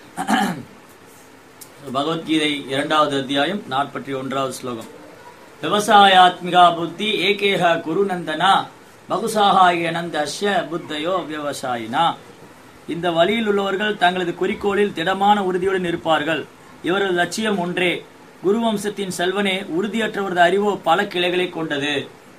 பகவத்கீதை இரண்டாவது அத்தியாயம் நாற்பத்தி ஒன்றாவது ஸ்லோகம் விவசாயாத்மிகா புத்தி ஏகேக குருநந்தனா பகுசாகாயனந்தஸ்ய புத்தயோ விவசாயினா இந்த வழியில் உள்ளவர்கள் தங்களது குறிக்கோளில் திடமான உறுதியுடன் இருப்பார்கள் இவரது லட்சியம் ஒன்றே குருவம்சத்தின் செல்வனே உறுதியற்றவரது அறிவோ பல கிளைகளை கொண்டது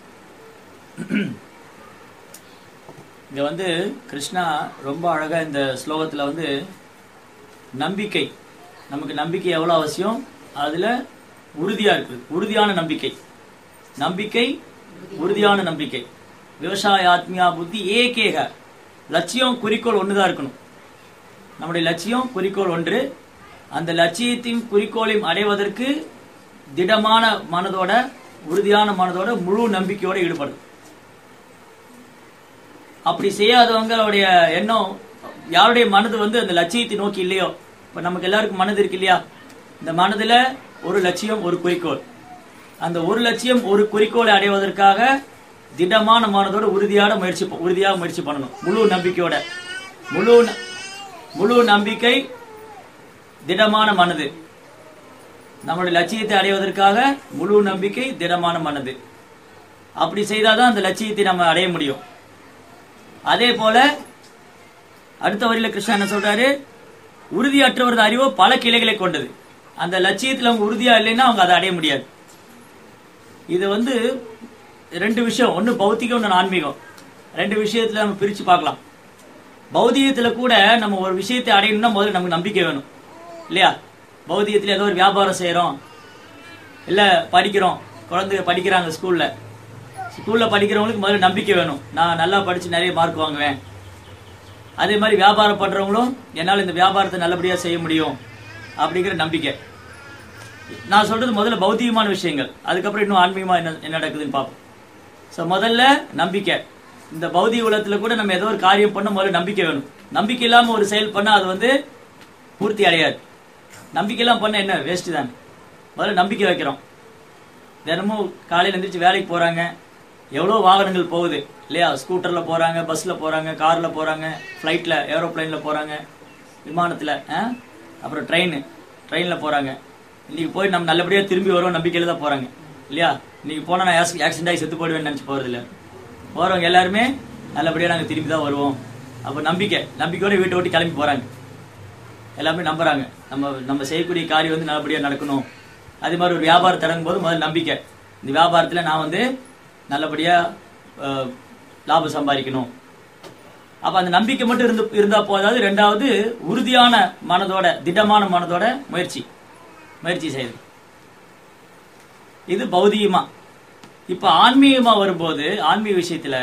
இங்க வந்து கிருஷ்ணா ரொம்ப அழகா இந்த ஸ்லோகத்துல வந்து நம்பிக்கை நமக்கு நம்பிக்கை எவ்வளவு அவசியம் அதுல உறுதியா இருக்குது உறுதியான நம்பிக்கை நம்பிக்கை உறுதியான நம்பிக்கை விவசாய ஆத்மியா புத்தி ஏகேக லட்சியம் குறிக்கோள் ஒண்ணுதான் இருக்கணும் நம்முடைய லட்சியம் குறிக்கோள் ஒன்று அந்த லட்சியத்தின் குறிக்கோளையும் அடைவதற்கு திடமான மனதோட உறுதியான மனதோட முழு நம்பிக்கையோட ஈடுபடும் அப்படி செய்யாதவங்களுடைய எண்ணம் யாருடைய மனது வந்து அந்த லட்சியத்தை நோக்கி இல்லையோ இப்ப நமக்கு எல்லாருக்கும் மனது இருக்கு இல்லையா இந்த மனதுல ஒரு லட்சியம் ஒரு குறிக்கோள் அந்த ஒரு லட்சியம் ஒரு குறிக்கோளை அடைவதற்காக திடமான மனதோட உறுதியான முயற்சி உறுதியாக முயற்சி பண்ணணும் முழு நம்பிக்கையோட முழு ந- முழு நம்பிக்கை திடமான மனது நம்மளுடைய லட்சியத்தை அடைவதற்காக முழு நம்பிக்கை திடமான மனது அப்படி செய்தாதான் அந்த லட்சியத்தை நம்ம அடைய முடியும் அதே போல அடுத்த வரியில கிருஷ்ணா என்ன சொல்றாரு உறுதியற்றவரது அறிவோ பல கிளைகளை கொண்டது அந்த லட்சியத்துல அவங்க உறுதியா இல்லைன்னா அவங்க அதை அடைய முடியாது இது வந்து ரெண்டு விஷயம் ஒன்னு பௌத்திகம் ஒன்னு ஆன்மீகம் ரெண்டு விஷயத்துல நம்ம பிரிச்சு பார்க்கலாம் பௌதிகத்துல கூட நம்ம ஒரு விஷயத்தை அடையணும்னா முதல்ல நமக்கு நம்பிக்கை வேணும் இல்லையா பௌதிகத்துல ஏதோ ஒரு வியாபாரம் செய்யறோம் இல்ல படிக்கிறோம் குழந்தைங்க படிக்கிறாங்க ஸ்கூல்ல ஸ்கூல்ல படிக்கிறவங்களுக்கு முதல்ல நம்பிக்கை வேணும் நான் நல்லா படிச்சு நிறைய மார்க் வாங்குவேன் அதே மாதிரி வியாபாரம் பண்றவங்களும் என்னால் இந்த வியாபாரத்தை நல்லபடியா செய்ய முடியும் அப்படிங்கிற நம்பிக்கை நான் சொல்றது முதல்ல பௌத்திகமான விஷயங்கள் அதுக்கப்புறம் இன்னும் ஆன்மீகமா என்ன என்ன நடக்குதுன்னு பார்ப்போம் ஸோ முதல்ல நம்பிக்கை இந்த பௌதிக உலகத்துல கூட நம்ம ஏதோ ஒரு காரியம் பண்ண முதல்ல நம்பிக்கை வேணும் நம்பிக்கை இல்லாம ஒரு செயல் பண்ணா அது வந்து பூர்த்தி அடையாது நம்பிக்கை இல்லாம பண்ண என்ன வேஸ்ட் தான் முதல்ல நம்பிக்கை வைக்கிறோம் தினமும் காலையில எந்திரிச்சு வேலைக்கு போறாங்க எவ்வளோ வாகனங்கள் போகுது இல்லையா ஸ்கூட்டர்ல போறாங்க பஸ்ல போறாங்க கார்ல போறாங்க ஃப்ளைட்ல ஏரோப்ளைன்ல போறாங்க விமானத்துல ஆ? அப்புறம் ட்ரெயின் ட்ரெயின்ல போறாங்க இன்னைக்கு போய் நம்ம நல்லபடியா திரும்பி வருவோம் நம்பிக்கையில தான் போறாங்க இல்லையா இன்னைக்கு போனா நான் ஆக்சிடென்ட் ஆகி செத்து போயிடுவேன்னு நினைச்சு போறது இல்ல போறவங்க எல்லாருமே நல்லபடியா நாங்க திரும்பி தான் வருவோம் அப்ப நம்பிக்கை நம்பிக்கையோட வீட்டை விட்டு கிளம்பி போறாங்க எல்லாமே நம்புறாங்க நம்ம நம்ம செய்யக்கூடிய காரியம் வந்து நல்லபடியா நடக்கணும் அதே மாதிரி ஒரு வியாபாரம் தொடங்கும் போது முதல்ல நம்பிக்கை இந்த வியாபாரத்துல நான் வந்து நல்லபடியா அஹ், லாபம் சம்பாதிக்கணும் அப்ப அந்த நம்பிக்கை மட்டும் இருந்து இருந்தா போதாது ரெண்டாவது உறுதியான மனதோட திடமான மனதோட முயற்சி முயற்சி செய்யுது இது பௌதிகமா இப்ப ஆன்மீகமா வரும்போது ஆன்மீக விஷயத்துல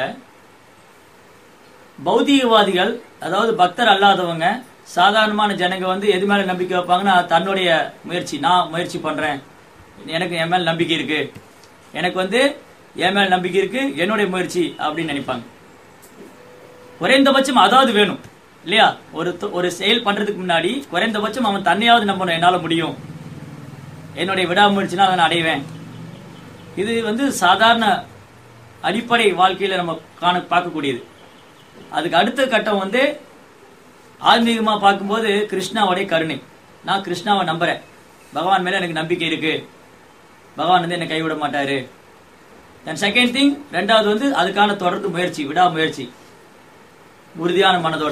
பௌதிகவாதிகள் அதாவது பக்தர் அல்லாதவங்க சாதாரணமான ஜனங்க வந்து எது மேல நம்பிக்கை வைப்பாங்கன்னா தன்னுடைய முயற்சி நான் முயற்சி பண்றேன் எனக்கு என் மேல நம்பிக்கை இருக்கு எனக்கு வந்து என் மேல நம்பிக்கை இருக்கு என்னுடைய முயற்சி அப்படின்னு நினைப்பாங்க குறைந்தபட்சம் அதாவது வேணும் இல்லையா ஒரு தொ- ஒரு செயல் பண்றதுக்கு முன்னாடி குறைந்தபட்சம் அவன் தன்னையாவது நம்பணும் என்னால முடியும் என்னுடைய விடாமுயற்சினா அதை நான் அடைவேன் இது வந்து சாதாரண அடிப்படை வாழ்க்கையில நம்ம காண பார்க்கக்கூடியது அதுக்கு அடுத்த கட்டம் வந்து ஆன்மீகமா பார்க்கும்போது கிருஷ்ணாவுடைய கருணை நான் கிருஷ்ணாவை நம்புறேன் பகவான் மேல எனக்கு நம்பிக்கை இருக்கு பகவான் வந்து என்னை கைவிட மாட்டாரு தென் செகண்ட் திங் ரெண்டாவது வந்து அதுக்கான தொடர்ந்து முயற்சி விடாமுயற்சி உறுதியான மனதோட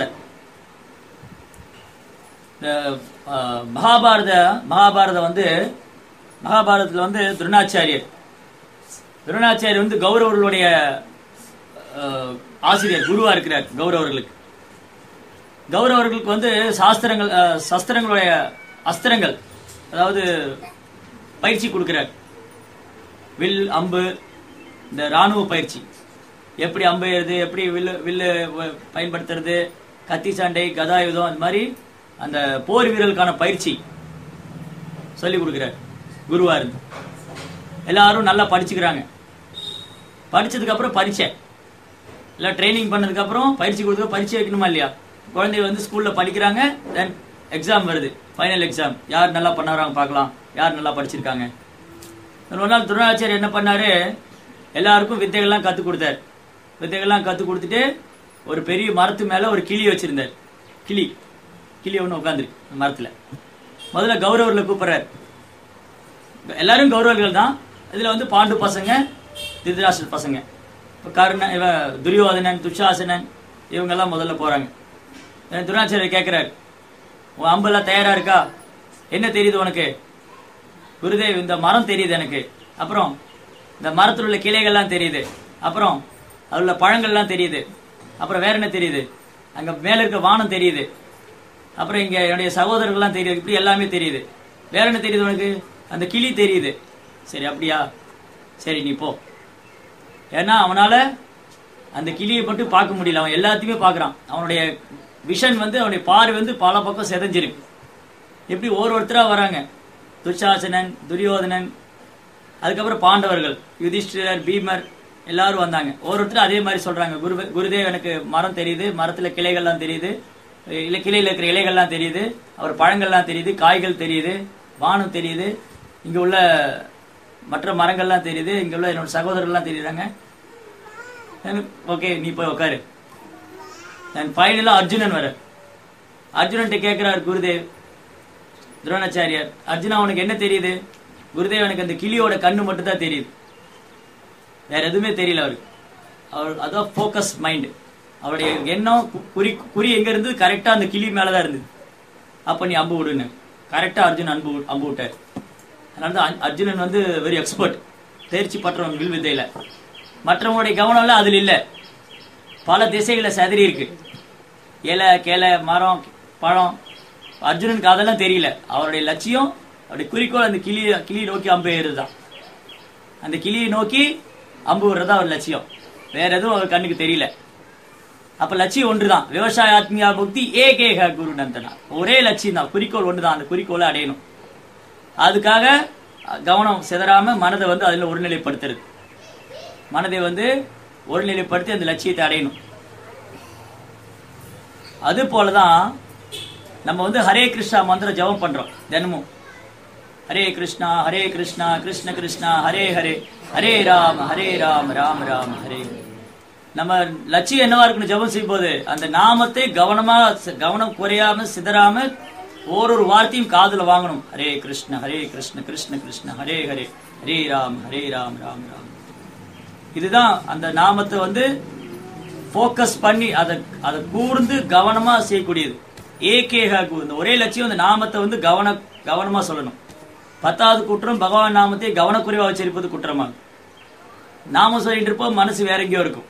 இந்த அஹ், மகாபாரத மகாபாரதம் வந்து மகாபாரதத்துல வந்து துரோணாச்சாரியர் துரோணாச்சாரியர் வந்து கௌரவர்களுடைய அஹ், ஆசிரியர் குருவா இருக்கிறார் கௌரவர்களுக்கு கௌரவர்களுக்கு வந்து சாஸ்திரங்கள் அஹ், சஸ்திரங்களுடைய அஸ்திரங்கள் அதாவது பயிற்சி கொடுக்கிறார் வில் அம்பு இந்த ராணுவ பயிற்சி எப்படி அம்பு எய்யுறது எப்படி வில்லு வில்லு வ- பயன்படுத்துறது கத்தி சண்டை கதாயுதம் அந்த மாதிரி அந்த போர் வீரர்களுக்கான பயிற்சி சொல்லி கொடுக்கிறார் குருவா இருந்து எல்லாரும் நல்லா படிச்சுக்கிறாங்க படிச்சதுக்கு அப்புறம் பரீட்சை எல்லாம் ட்ரைனிங் பண்ணதுக்கு அப்புறம் பயிற்சி கொடுத்து பரீட்சை வைக்கணுமா இல்லையா குழந்தைங்க வந்து ஸ்கூல்ல படிக்கிறாங்க தென் எக்ஸாம் வருது ஃபைனல் எக்ஸாம் யார் நல்லா பண்ணாராங்க பார்க்கலாம் யார் நல்லா படிச்சிருக்காங்க ஒரு நாள் துரோணாச்சாரியர் என்ன பண்ணாரு எல்லாருக்கும் வித்தைகள்லாம் கத்து கொடுத்தாரு வித்தைகள்லாம் கத்து கொடுத்துட்டு ஒரு பெரிய மரத்து மேல ஒரு கிளி வச்சிருந்தார் கிளி கிளி ஒன்று உட்காந்துருக்கு மரத்துல முதல்ல கௌரவர்களை கூப்பிடுறாரு எல்லாரும் கௌரவர்கள் தான் இதுல வந்து பாண்டு பசங்க திருதராஷ்டிர பசங்க இப்போ கர்ணன் இவ துரியோதனன் துஷாசனன் இவங்கெல்லாம் முதல்ல போறாங்க எனக்கு துரோணாச்சாரியர் கேட்கிறாரு உன் அம்பெல்லாம் தயாரா இருக்கா என்ன தெரியுது உனக்கு குருதேவ் இந்த மரம் தெரியுது எனக்கு அப்புறம் இந்த மரத்தில் உள்ள கிளைகள்லாம் தெரியுது அப்புறம் அதுல உள்ள பழங்கள்லாம் தெரியுது அப்புறம் வேற என்ன தெரியுது அங்க மேல இருக்க வானம் தெரியுது அப்புறம் இங்க என்னுடைய சகோதரர்கள்லாம் தெரியுது இப்படி எல்லாமே தெரியுது வேற என்ன தெரியுது உனக்கு அந்த கிளி தெரியுது சரி அப்படியா சரி நீ போ ஏன்னா அவனால அந்த கிளியை மட்டும் பார்க்க முடியல அவன் எல்லாத்தையுமே பார்க்கறான் அவனுடைய விஷன் வந்து அவனுடைய பார்வை வந்து பல பக்கம் செதஞ்சிருக்கு எப்படி ஒரு ஒருத்தரா வராங்க துஷாசனன் துரியோதனன் அதுக்கப்புறம் பாண்டவர்கள் யுதிஷ்டிரர் பீமர் எல்லாரும் வந்தாங்க ஒரு ஒருத்தர் அதே மாதிரி சொல்றாங்க குரு குருதேவ் எனக்கு மரம் தெரியுது மரத்துல கிளைகள்லாம் தெரியுது இல்ல கிளையில இருக்கிற இலைகள்லாம் தெரியுது அவர் பழங்கள்லாம் தெரியுது காய்கள் தெரியுது வானம் தெரியுது இங்க உள்ள மற்ற மரங்கள்லாம் தெரியுது இங்க உள்ள என்னோட சகோதரர்கள்லாம் தெரியுறாங்க ஓகே நீ போய் உட்காரு ஃபைனலா அர்ஜுனன் வர அர்ஜுனன்ட்ட கேட்கிறார் குருதேவ் துரோணாச்சாரியார் அர்ஜுனா உனக்கு என்ன தெரியுது குருதேவ் எனக்கு அந்த கிளியோட கண்ணு மட்டும் தான் தெரியுது வேற எதுவுமே தெரியல அவருக்கு அவர் அதான் ஃபோக்கஸ் மைண்ட் அவருடைய எண்ணம் கு- குறி குறி எங்க இருந்தது கரெக்டா அந்த கிளி மேலதான் இருந்தது அப்ப நீ அம்பு விடுன்னு கரெக்டா அர்ஜுன் அன்பு வி- அம்பு விட்டார் அதனால தான் அர்ஜு- அர்ஜுனன் வந்து வெரி எக்ஸ்பர்ட் தேர்ச்சி பற்றவன் வில் வித்தையில மற்றவங்களுடைய கவனம் எல்லாம் அதுல இல்ல பல திசைகளை செதறி இருக்கு இலை கிளை மரம் பழம் அர்ஜுனனுக்கு அதெல்லாம் தெரியல அவருடைய லட்சியம் அவருடைய குறிக்கோள் அந்த கிளி கிளியை நோக்கி அம்பு ஏறுதுதான் அந்த கிளியை நோக்கி அம்பு விடுறது அவர் லட்சியம் வேற எதுவும் அவர் கண்ணுக்கு தெரியல அப்ப லட்சியம் ஒன்றுதான் விவசாய ஆத்மியா புக்தி ஏகேக குரு நந்தனா ஒரே லட்சியம் தான் குறிக்கோள் ஒன்றுதான் அந்த குறிக்கோளை அடையணும் அதுக்காக அஹ், கவனம் சிதறாம மனதை வந்து அதுல ஒருநிலைப்படுத்துறது மனதை வந்து ஒருநிலைப்படுத்தி அந்த லட்சியத்தை அடையணும் அது போலதான் நம்ம வந்து ஹரே கிருஷ்ணா மந்திரம் ஜெபம் பண்றோம் தினமும் ஹரே கிருஷ்ணா ஹரே கிருஷ்ணா கிருஷ்ண கிருஷ்ணா ஹரே ஹரே ஹரே ராம் ஹரே ராம் ராம் ராம் ஹரே ஹரே. நம்ம லட்சியம் என்னவா இருக்கணும் ஜெபம் செய்யும் போது அந்த நாமத்தை கவனமா சி- கவனம் குறையாம சிதறாம ஓரொரு வார்த்தையும் காதுல வாங்கணும் ஹரே கிருஷ்ண ஹரே கிருஷ்ண கிருஷ்ண கிருஷ்ண ஹரே ஹரே ஹரே ராம் ஹரே ராம் ராம் ராம் இதுதான் அந்த நாமத்தை வந்து ஃபோக்கஸ் பண்ணி அதை அதை கூர்ந்து கவனமா செய்யக்கூடியது ஏகேக இந்த ஒரே லட்சியம் அந்த நாமத்தை வந்து கவன கவனமா சொல்லணும் பத்தாவது குற்றம் பகவான் நாமத்தை கவனக்குறைவா வச்சிருப்பது குற்றமாகும் நாமம் சொல்லிட்டு இருப்போம் மனசு வேற எங்கேயோ இருக்கும்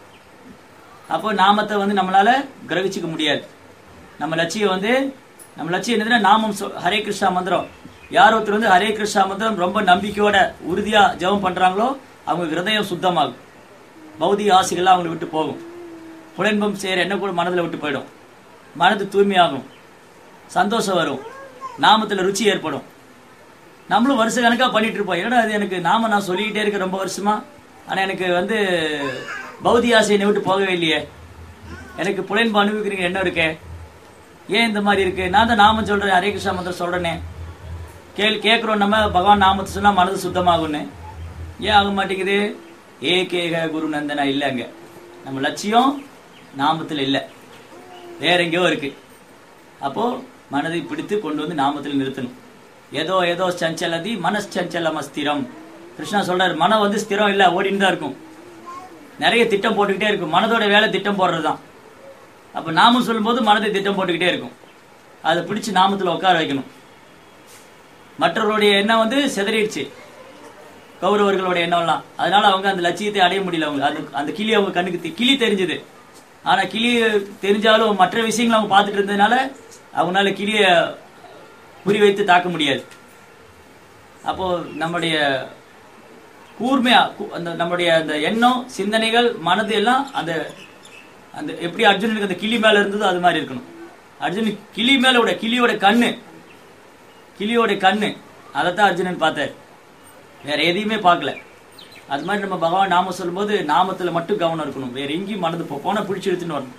அப்போ நாமத்தை வந்து நம்மளால கிரகிச்சுக்க முடியாது நம்ம லட்சியம் வந்து நம்ம லட்சியம் என்னதுன்னா நாமம் சொ- ஹரே கிருஷ்ணா மந்திரம் யார் ஒருத்தர் வந்து ஹரே கிருஷ்ணா மந்திரம் ரொம்ப நம்பிக்கையோட உறுதியா ஜெபம் பண்றாங்களோ அவங்க ஹிருதயம் சுத்தமாகும் பௌதிக ஆசைகள்லாம் அவங்களை விட்டு போகும் புலன்பம் செய்யற என்ன கூட மனதில் விட்டு போயிடும் மனது தூய்மையாகும் சந்தோஷம் வரும் நாமத்துல ருச்சி ஏற்படும் நம்மளும் வருஷ கணக்கா பண்ணிட்டு இருப்போம் என்னடா அது எனக்கு நாம நான் சொல்லிக்கிட்டே இருக்க ரொம்ப வருஷமா ஆனா எனக்கு வந்து பௌதிக ஆசை என்னை விட்டு போகவே இல்லையே எனக்கு புலன்பு அனுபவிக்கிறீங்க என்ன இருக்கே ஏன் இந்த மாதிரி இருக்கு நான் தான் நாமம் சொல்றேன் ஹரே கிருஷ்ணா மந்திரம் சொல்றேனே கேள் கேட்கிறோம் நம்ம பகவான் நாமத்தை சொன்னா மனது சுத்தமாகும்னு ஏன் ஆக மாட்டேங்குது ஏகேக குரு நந்தனா இல்ல அங்க நம்ம லட்சியம் நாமத்துல இல்ல வேற எங்கேயோ இருக்கு அப்போ மனதை பிடித்து கொண்டு வந்து நாமத்தில் நிறுத்தணும் ஏதோ ஏதோ சஞ்சலதி மனச்சஞ்சலம் ஸ்திரம் கிருஷ்ணா சொல்றாரு மனம் வந்து ஸ்திரம் இல்ல ஓடின்னு தான் இருக்கும் நிறைய திட்டம் போட்டுக்கிட்டே இருக்கும் மனதோட வேலை திட்டம் போடுறதுதான் அப்ப நாமம் சொல்லும்போது மனதை திட்டம் போட்டுக்கிட்டே இருக்கும் அதை பிடிச்சு நாமத்துல உட்கார வைக்கணும் மற்றவர்களுடைய எண்ணம் வந்து சிதறிடுச்சு கௌரவர்களுடைய எண்ணம்லாம் அதனால அவங்க அந்த லட்சியத்தை அடைய முடியல அவங்க அந்த அந்த கிளி அவங்க கண்ணுக்கு தெ- கிளி தெரிஞ்சது ஆனா கிளி தெரிஞ்சாலும் மற்ற விஷயங்களை அவங்க பார்த்துட்டு இருந்ததுனால அவங்களால கிளிய குறி வைத்து தாக்க முடியாது அப்போ நம்முடைய கூர்மையா கு- அந்த நம்முடைய அந்த எண்ணம் சிந்தனைகள் மனது எல்லாம் அந்த அந்த எப்படி அர்ஜுனனுக்கு அந்த கிளி மேல இருந்ததோ அது மாதிரி இருக்கணும் அர்ஜுனன் கிளி மேலோட கிளியோட கண்ணு கிளியோட கண்ணு அதைத்தான் அர்ஜுனன் பார்த்தார் வேற எதையுமே பார்க்கல அது மாதிரி நம்ம பகவான் நாம சொல்லும்போது நாமத்துல மட்டும் கவனம் இருக்கணும் வேற எங்கேயும் மனது போ போன பிடிச்சி எடுத்துன்னு வரணும்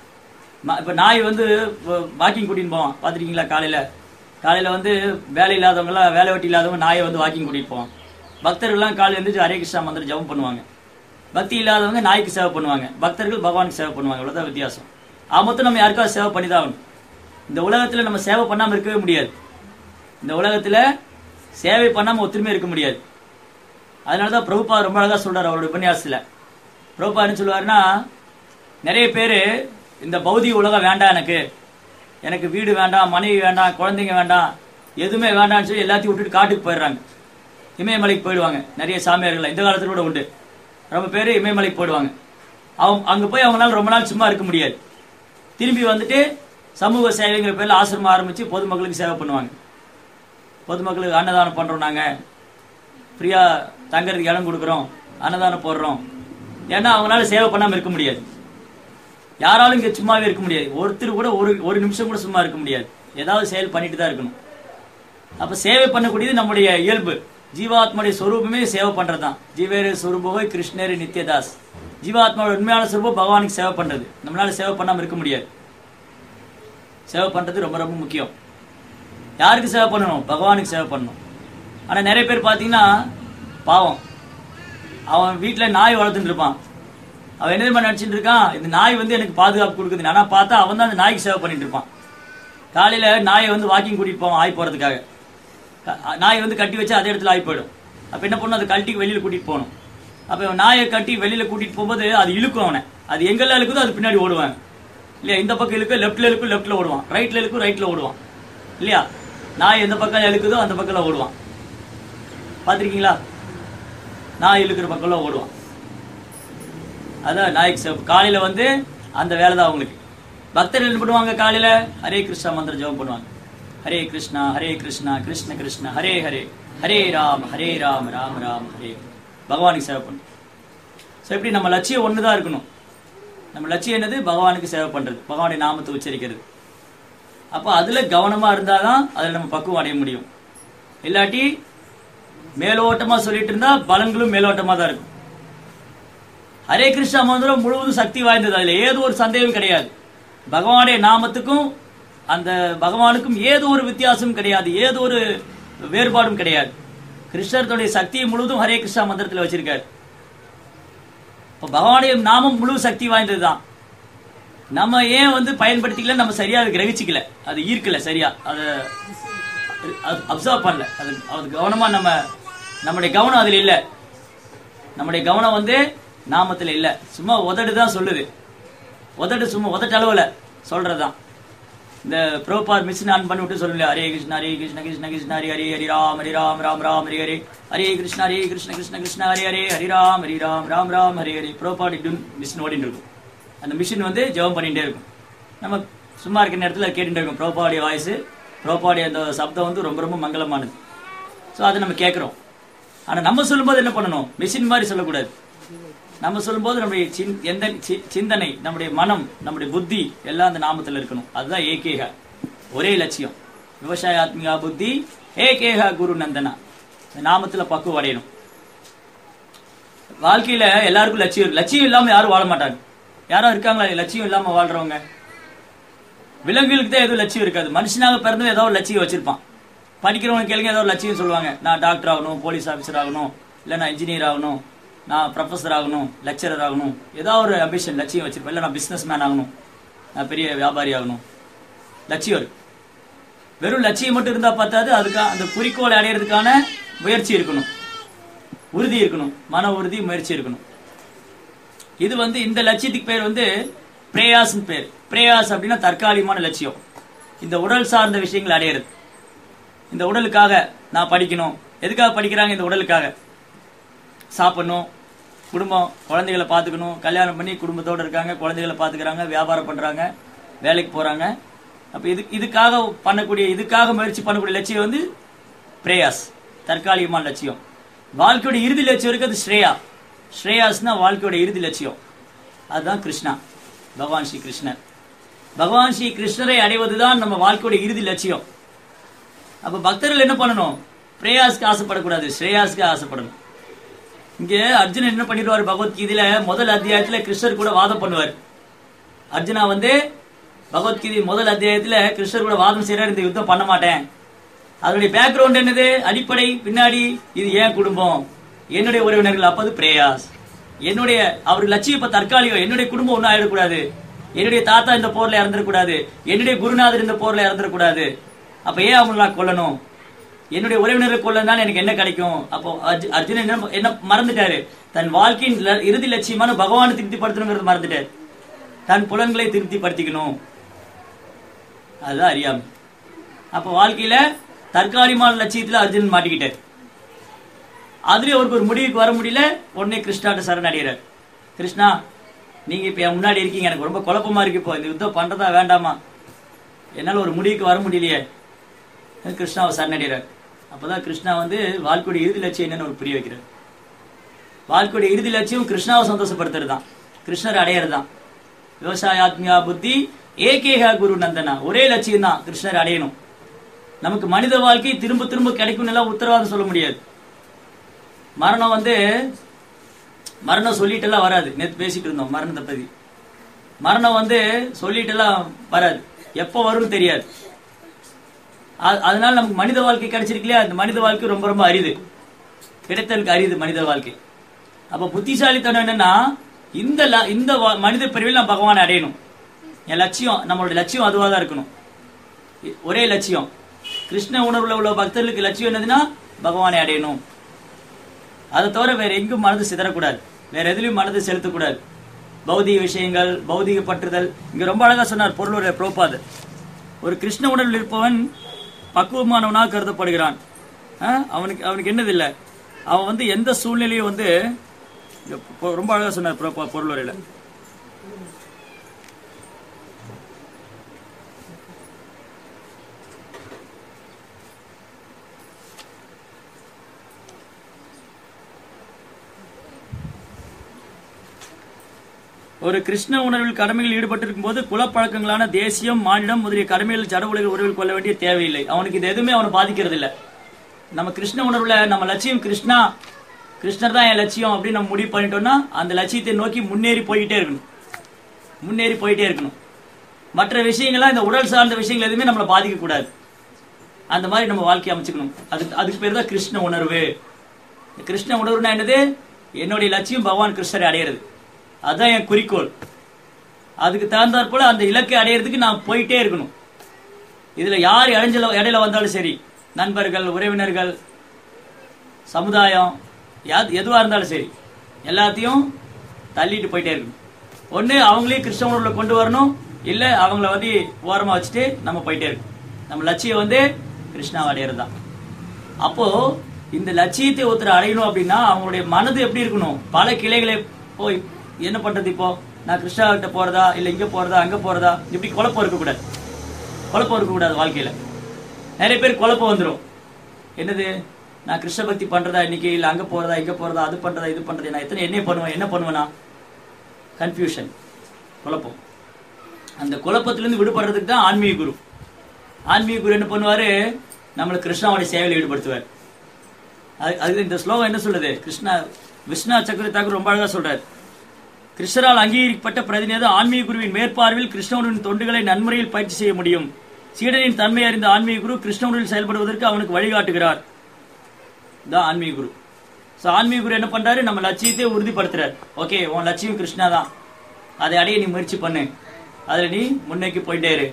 ம- இப்ப நாய் வந்து வாக்கிங் கூட்டின்னு போவான் பாத்திருக்கீங்களா காலையில காலையில வந்து வேலை இல்லாதவங்க எல்லாம் வேலை வெட்டி இல்லாதவங்க நாயை வந்து வாக்கிங் கூட்டிட்டு போவான் பக்தர்கள்லாம் காலையில எழுந்திரிச்சு ஹரே கிருஷ்ணா மந்திரம் ஜெபம் பண்ணுவாங்க பக்தி இல்லாதவங்க நாய்க்கு சேவை பண்ணுவாங்க பக்தர்கள் பகவானுக்கு சேவை பண்ணுவாங்க இவ்வளவுதான் வித்தியாசம் ஆ மொத்தம் நம்ம யாருக்காவது சேவை பண்ணி தான் ஆகணும் இந்த உலகத்துல நம்ம சேவை பண்ணாம இருக்கவே முடியாது இந்த உலகத்துல சேவை பண்ணாம ஒத்துமையா இருக்க முடியாது அதனாலதான் பிரபுபா ரொம்ப அழகா சொல்றாரு அவருடைய உபன்யாசத்துல பிரபுபா என்ன சொல்லுவாருன்னா நிறைய பேர் இந்த பௌதிக உலகம் வேண்டாம் எனக்கு எனக்கு வீடு வேண்டாம் மனைவி வேண்டாம் குழந்தைங்க வேண்டாம் எதுவுமே வேண்டாம்னு சொல்லி எல்லாத்தையும் விட்டுட்டு காட்டுக்கு போயிடுறாங்க இமயமலைக்கு போயிடுவாங்க நிறைய சாமியார்கள் இந்த காலத்துல கூட உண்டு ரொம்ப பேர் இமயமலைக்கு போயிடுவாங்க அவங்க அங்க போய் அவங்களால ரொம்ப நாள் சும்மா இருக்க முடியாது திரும்பி வந்துட்டு சமூக சேவைங்கிற பேர்ல ஆசிரமம் ஆரம்பிச்சு பொதுமக்களுக்கு சேவை பண்ணுவாங்க பொதுமக்களுக்கு அன்னதானம் பண்றோம் நாங்க ஃப்ரீயா தங்கறதுக்கு இடம் கொடுக்குறோம் அன்னதானம் போடுறோம் ஏன்னா அவங்களால சேவை பண்ணாம இருக்க முடியாது யாராலும் இங்க சும்மாவே இருக்க முடியாது ஒருத்தர் கூட ஒரு ஒரு நிமிஷம் கூட சும்மா இருக்க முடியாது ஏதாவது செயல் பண்ணிட்டு தான் இருக்கணும் அப்ப சேவை பண்ணக்கூடியது நம்முடைய இயல்பு ஜீவாத்மாவுடைய சொரூபமே சேவை பண்றதுதான் ஜீவேர சொரூபோய் கிருஷ்ணர் நித்யதாஸ் ஜீவாத்மாவோட உண்மையான சொரூபம் பகவானுக்கு சேவை பண்றது நம்மளால சேவை பண்ணாம இருக்க முடியாது சேவை பண்றது ரொம்ப ரொம்ப முக்கியம் யாருக்கு சேவை பண்ணணும் பகவானுக்கு சேவை பண்ணணும் ஆனா நிறைய பேர் பாத்தீங்கன்னா பாவம் அவன் வீட்டுல நாய் வளர்த்துட்டு இருப்பான் அவன் என்ன தெரியுமா நினைச்சிட்டு இருக்கான் இந்த நாய் வந்து எனக்கு பாதுகாப்பு கொடுக்குது ஆனா பார்த்தா அவன் தான் அந்த நாய்க்கு சேவை பண்ணிட்டு இருப்பான் காலையில நாயை வந்து வாக்கிங் கூட்டிட்டு போவான் ஆய் போறதுக்காக க- நாய் வந்து கட்டி வச்சு அதே இடத்துல ஆய் போயிடும் அப்ப என்ன பண்ணும் அதை கழட்டி வெளியில கூட்டிட்டு போகணும் அப்ப இவன் நாயை கட்டி வெளியில கூட்டிட்டு போகும்போது அது இழுக்கும் அவனை அது எங்கெல்லாம் இழுக்குதோ அது பின்னாடி ஓடுவாங்க இல்லையா இந்த பக்கம் இழுக்கும் லெஃப்ட்ல இழுக்கும் லெஃப்ட்ல ஓடுவான் ரைட்ல இழுக்கும் ரைட்ல ஓடுவான் இல்லையா நாய் எந்த பக்கம் இழுக்குதோ அந்த பக்கம் ஓடுவான் பாத்திருக்கீங்களா நாய் இழுக்கிற பக்கம்லாம் ஓடுவான் அதான் நாய்க்கு சிவப்பு காலையில வந்து அந்த வேலை தான் அவங்களுக்கு பக்தர்கள் என்ன பண்ணுவாங்க காலையில ஹரே கிருஷ்ணா மந்திரம் ஜெபம் பண்ணுவாங்க ஹரே கிருஷ்ணா ஹரே கிருஷ்ணா கிருஷ்ண கிருஷ்ணா ஹரே ஹரே ஹரே ராம் ஹரே ராம் ராம் ராம் ஹரே பகவானுக்கு சேவை பண்ணும் ஸோ எப்படி நம்ம லட்சியம் ஒன்று தான் இருக்கணும் நம்ம லட்சியம் என்னது பகவானுக்கு சேவை பண்றது பகவானுடைய நாமத்தை உச்சரிக்கிறது அப்போ அதுல கவனமா இருந்தாதான் அதுல நம்ம பக்குவம் அடைய முடியும் இல்லாட்டி மேலோட்டமா சொல்லிட்டு இருந்தா பலன்களும் மேலோட்டமா தான் இருக்கும் ஹரே கிருஷ்ணா மந்திரம் முழுவதும் சக்தி வாய்ந்தது அதுல ஏதோ ஒரு சந்தேகம் கிடையாது பகவானுடைய நாமத்துக்கும் அந்த பகவானுக்கும் ஏதோ ஒரு வித்தியாசம் கிடையாது ஏதோ ஒரு வேறுபாடும் கிடையாது கிருஷ்ணருடைய சக்தியை முழுவதும் ஹரே கிருஷ்ணா மந்திரத்துல வச்சிருக்காரு இப்ப பகவானுடைய நாமம் முழு சக்தி வாய்ந்ததுதான் நம்ம ஏன் வந்து பயன்படுத்திக்கல நம்ம சரியா அதை கிரகிச்சிக்கல அது ஈர்க்கல சரியா அதை அப்சர்வ் பண்ணல அது அது கவனமா நம்ம நம்முடைய கவனம் அதுல இல்ல நம்முடைய கவனம் வந்து நாமத்துல இல்ல சும்மா உதடு தான் சொல்லுது உதடு சும்மா உதட்டு அளவுல சொல்றதுதான் இந்த ப்ரோபார் மிஷின் ஆன் பண்ணி விட்டு சொல்லல Hare Krishna Hare Krishna Krishna Krishna Hari Hari Hari Ram Hari Ram Ram Ram Hari Hari Hare Krishna Hare Krishna Krishna Krishna Hari Hare Hari Ram Hari Ram Ram Ram Hari Hari proper tin machine ஓடிட்டு இருக்கும் அந்த மிஷின் வந்து ஜெபம் பண்ணிட்டே இருக்கும் நம்ம சும்மா இருக்கிற நேரத்தில் கேட்டுட்டு இருக்கோம் ப்ரோபாவுடைய வாய்ஸ் ப்ரோபாவுடைய அந்த சப்தம் வந்து ரொம்ப ரொம்ப மங்களமானது ஸோ அதை நம்ம கேட்குறோம் ஆனால் நம்ம சொல்லும்போது என்ன பண்ணணும் மிஷின் மாதிரி சொல்லக்கூடாது நம்ம சொல்லும்போது நம்முடைய சின்- எந்த சி- சிந்தனை நம்முடைய மனம் நம்முடைய புத்தி எல்லாம் அந்த நாமத்தில் இருக்கணும் அதுதான் ஏகேக ஒரே லட்சியம் விவசாய ஆத்மிகா புத்தி ஏகேக குரு நந்தனா இந்த நாமத்துல பக்குவம் அடையணும் வாழ்க்கையில எல்லாருக்கும் லட்சியம் இருக்கு. லட்சியம் இல்லாம யாரும் வாழ மாட்டாங்க யாரோ இருக்காங்களா லட்சியம் இல்லாம வாழ்றவங்க விலங்குகளுக்கு தான் எதுவும் லட்சியம் இருக்காது மனுஷனாக பிறந்தவன் ஏதோ ஒரு லட்சியம் வச்சிருப்பான் படிக்கிறவங்க கேளுங்க ஏதோ ஒரு லட்சியம் சொல்லுவாங்க நான் டாக்டர் ஆகணும் போலீஸ் ஆஃபீஸர் ஆகணும் இல்லை நான் இன்ஜினியர் ஆகணும் நான் ப்ரொஃபஸர் ஆகணும் லெக்சரர் ஆகணும் ஏதோ ஒரு அம்பிஷன் லட்சியம் வச்சிருப்பேன் இல்லை நான் பிஸ்னஸ் மேன் ஆகணும் நான் பெரிய வியாபாரி ஆகணும் லட்சியம் இருக்கு வெறும் லட்சியம் மட்டும் இருந்தா பார்த்தாது அதுக்கு அந்த குறிக்கோளை அடையிறதுக்கான முயற்சி இருக்கணும் உறுதி இருக்கணும் மன உறுதி முயற்சி இருக்கணும் இது வந்து இந்த லட்சியத்துக்கு பேர் வந்து பிரேயாஸ் பேர் பிரேயாஸ் அப்படின்னா தற்காலிகமான லட்சியம் இந்த உடல் சார்ந்த விஷயங்கள் அடையிறது இந்த உடலுக்காக நான் படிக்கணும் எதுக்காக படிக்கிறாங்க இந்த உடலுக்காக சாப்பிடணும் குடும்பம் குழந்தைகளை பார்த்துக்கணும் கல்யாணம் பண்ணி குடும்பத்தோட இருக்காங்க குழந்தைகளை பார்த்துக்கிறாங்க வியாபாரம் பண்றாங்க வேலைக்கு போறாங்க அப்ப இது இதுக்காக பண்ணக்கூடிய இதுக்காக முயற்சி பண்ணக்கூடிய லட்சியம் வந்து பிரேயாஸ் தற்காலிகமான லட்சியம் வாழ்க்கையோட இறுதி லட்சியம் இருக்கு அது ஸ்ரேயா ஸ்ரேயாஸ்னா வாழ்க்கையோட இறுதி லட்சியம் அதுதான் கிருஷ்ணா பகவான் ஸ்ரீ கிருஷ்ணர் பகவான் ஸ்ரீ கிருஷ்ணரை அடைவதுதான் நம்ம வாழ்க்கையோட இறுதி லட்சியம் அப்ப பக்தர்கள் என்ன பண்ணணும் பிரேயாஸ்க்கு ஆசைப்படக்கூடாது ஸ்ரேயாஸ்க்கு ஆசைப்படணும் இங்க அர்ஜுனன் என்ன பண்ணிடுவார் பகவத்கீதையில முதல் அத்தியாயத்துல கிருஷ்ணர் கூட வாதம் பண்ணுவார் அர்ஜுனா வந்து பகவத்கீதை முதல் அத்தியாயத்துல கிருஷ்ணர் கூட வாதம் செய்யறாரு இந்த யுத்தம் பண்ண மாட்டேன் அதனுடைய பேக்ரவுண்ட் என்னது அடிப்படை பின்னாடி இது ஏன் குடும்பம் என்னுடைய உறவினர்கள் அப்பது பிரேயாஸ் என்னுடைய அவர் லட்சியம் இப்ப தற்காலிகம் என்னுடைய குடும்பம் ஒன்றும் ஆயிடக்கூடாது என்னுடைய தாத்தா இந்த போர்ல இறந்துடக்கூடாது என்னுடைய குருநாதர் இந்த போர்ல இறந்துடக்கூடாது அப்ப ஏன் அவங்களை நான் கொல்லணும் என்னுடைய உறவினரை கொள்ளனால எனக்கு என்ன கிடைக்கும் அப்போ அர்ஜு- அர்ஜுனன் என்ன என்ன மறந்துட்டாரு தன் வாழ்க்கையின் ல- இறுதி லட்சியமான பகவானை திருப்திப்படுத்தணுங்கிறது மறந்துட்டாரு தன் புலன்களை திருப்திப்படுத்திக்கணும் அதுதான் அறியாமை அப்ப வாழ்க்கையில தற்காலிகமான லட்சியத்துல அர்ஜுனன் மாட்டிக்கிட்டார் அதுலயும் அவருக்கு ஒரு முடிவுக்கு வர முடியல உடனே கிருஷ்ணாட்ட சரணடைகிறார் கிருஷ்ணா நீங்க இப்ப என் முன்னாடி இருக்கீங்க எனக்கு ரொம்ப குழப்பமா இருக்கு இப்போ இந்த யுத்தம் பண்றதா வேண்டாமா என்னால ஒரு முடிவுக்கு வர முடியலையே கிருஷ்ணாவை சரணடைகிறார் அப்பதான் கிருஷ்ணா வந்து வாழ்க்கையோட இறுதி லட்சியம் என்னன்னு ஒரு புரிய வைக்கிறார் வாழ்க்கையோட இறுதி லட்சியம் கிருஷ்ணாவை சந்தோஷப்படுத்துறது தான் கிருஷ்ணர் அடையிறது தான் விவசாயாத்மியா புத்தி ஏகேகா குரு நந்தனா ஒரே லட்சியம் தான் கிருஷ்ணர் அடையணும் நமக்கு மனித வாழ்க்கை திரும்ப திரும்ப கிடைக்கும் எல்லாம் உத்தரவாதம் சொல்ல முடியாது மரணம் வந்து மரணம் சொல்லிட்டு எல்லாம் வராது நேத்து பேசிட்டு இருந்தோம் மரணத்தை பத்தி மரணம் வந்து சொல்லிட்டு எல்லாம் வராது எப்போ வரும்னு தெரியாது அ- அதனால நமக்கு மனித வாழ்க்கை கிடைச்சிருக்கு இல்லையா அந்த மனித வாழ்க்கை ரொம்ப ரொம்ப அரிது கிடைத்தலுக்கு அரிது மனித வாழ்க்கை அப்ப புத்திசாலித்தனம் என்னன்னா இந்த ல- இந்த வா- மனித பிரிவில் நான் பகவானை அடையணும் என் லட்சியம் நம்மளோட லட்சியம் அதுவா தான் இருக்கணும் இ- ஒரே லட்சியம் கிருஷ்ண உணர்வுல உள்ள பக்தர்களுக்கு லட்சியம் என்னதுன்னா பகவானை அடையணும் அதை தவிர வேற எங்கும் மனது சிதறக்கூடாது வேற எதுலயும் மனது செலுத்தக்கூடாது பௌதிக விஷயங்கள் பௌதிக பற்றுதல் இங்க ரொம்ப அழகா சொன்னார் பொருளுடைய புரோபாது ஒரு கிருஷ்ண உணர்வில் இருப்பவன் பக்குவமானவனாக கருதப்படுகிறான் ஆ? அவனுக்கு அவனுக்கு என்னது இல்ல அவன் வந்து எந்த சூழ்நிலையும் வந்து இங்க பொ- ரொம்ப அழகா சொன்னார் புரோபா பொருளுரையில ஒரு கிருஷ்ண உணர்வில் கடமையில் ஈடுபட்டிருக்கும் போது குலப்பழக்கங்களான தேசியம் மாநிலம் முதலிய கடமைகள் ஜட உலகில் உறவில் கொள்ள வேண்டிய தேவையில்லை அவனுக்கு இது எதுவுமே அவனை பாதிக்கிறது இல்ல நம்ம கிருஷ்ண உணர்வுல நம்ம லட்சியம் கிருஷ்ணா கிருஷ்ணர் தான் என் லட்சியம் அப்படின்னு நம்ம முடிவு பண்ணிட்டோம்னா அந்த லட்சியத்தை நோக்கி முன்னேறி போயிட்டே இருக்கணும் முன்னேறி போயிட்டே இருக்கணும் மற்ற விஷயங்கள்லாம் இந்த உடல் சார்ந்த விஷயங்கள் எதுவுமே நம்மளை பாதிக்க கூடாது அந்த மாதிரி நம்ம வாழ்க்கையை அமைச்சுக்கணும் அதுக்கு அதுக்கு பேர் தான் கிருஷ்ண உணர்வு இந்த கிருஷ்ண உணர்வுனா என்னது என்னுடைய லட்சியம் பகவான் கிருஷ்ணரை அடையிறது அதுதான் என் குறிக்கோள் அதுக்கு தகுந்தாற் போல அந்த இலக்கை அடையிறதுக்கு நான் போயிட்டே இருக்கணும் இதுல யார் இடைஞ்சல இடையில வந்தாலும் சரி நண்பர்கள் உறவினர்கள் சமுதாயம் யா- எதுவா இருந்தாலும் சரி எல்லாத்தையும் தள்ளிட்டு போயிட்டே இருக்கணும் ஒண்ணு அவங்களையும் கிருஷ்ண உணர்வுல கொண்டு வரணும் இல்ல அவங்கள வந்து ஓரமா வச்சுட்டு நம்ம போயிட்டே இருக்கணும் நம்ம லட்சியம் வந்து கிருஷ்ணாவை அடையிறது தான் அப்போ இந்த லட்சியத்தை ஒருத்தர் அடையணும் அப்படின்னா அவங்களுடைய மனது எப்படி இருக்கணும் பல கிளைகளை போய் என்ன பண்றது இப்போ நான் கிருஷ்ணா கிட்ட போறதா இல்ல இங்க போறதா அங்க போறதா இப்படி குழப்பம் இருக்கக்கூடாது குழப்பம் இருக்கக்கூடாது வாழ்க்கையில நிறைய பேர் குழப்பம் வந்துடும் என்னது நான் கிருஷ்ண பக்தி பண்றதா இன்னைக்கு இல்ல அங்க போறதா இங்க போறதா அது பண்றதா இது பண்றதா நான் எத்தனை என்ன பண்ணுவேன் என்ன பண்ணுவேனா கன்ஃபியூஷன் குழப்பம் அந்த குழப்பத்திலிருந்து விடுபடுறதுக்கு தான் ஆன்மீக குரு ஆன்மீக குரு என்ன பண்ணுவாரு நம்மளை கிருஷ்ணாவுடைய சேவையில் ஈடுபடுத்துவார் அது அது இந்த ஸ்லோகம் என்ன சொல்லுது கிருஷ்ணா விஷ்ணா சக்கர தாக்கூர் ரொம்ப அழகா சொல்றாரு கிருஷ்ணரால் அங்கீகரிக்கப்பட்ட பிரதிநிதி ஆன்மீக குருவின் மேற்பார்வையில் கிருஷ்ணனுடன் தொண்டுகளை நன்முறையில் பயிற்சி செய்ய முடியும் சீடனின் தன்மை அறிந்த ஆன்மீக குரு கிருஷ்ணனுடன் செயல்படுவதற்கு அவனுக்கு வழிகாட்டுகிறார் தான் ஆன்மீக குரு சோ ஆன்மீக குரு என்ன பண்றாரு நம்ம லட்சியத்தை உறுதிப்படுத்துறாரு ஓகே உன் லட்சியம் கிருஷ்ணா தான் அதை அடைய நீ முயற்சி பண்ணு அதுல நீ முன்னோக்கி போயிட்டே இரு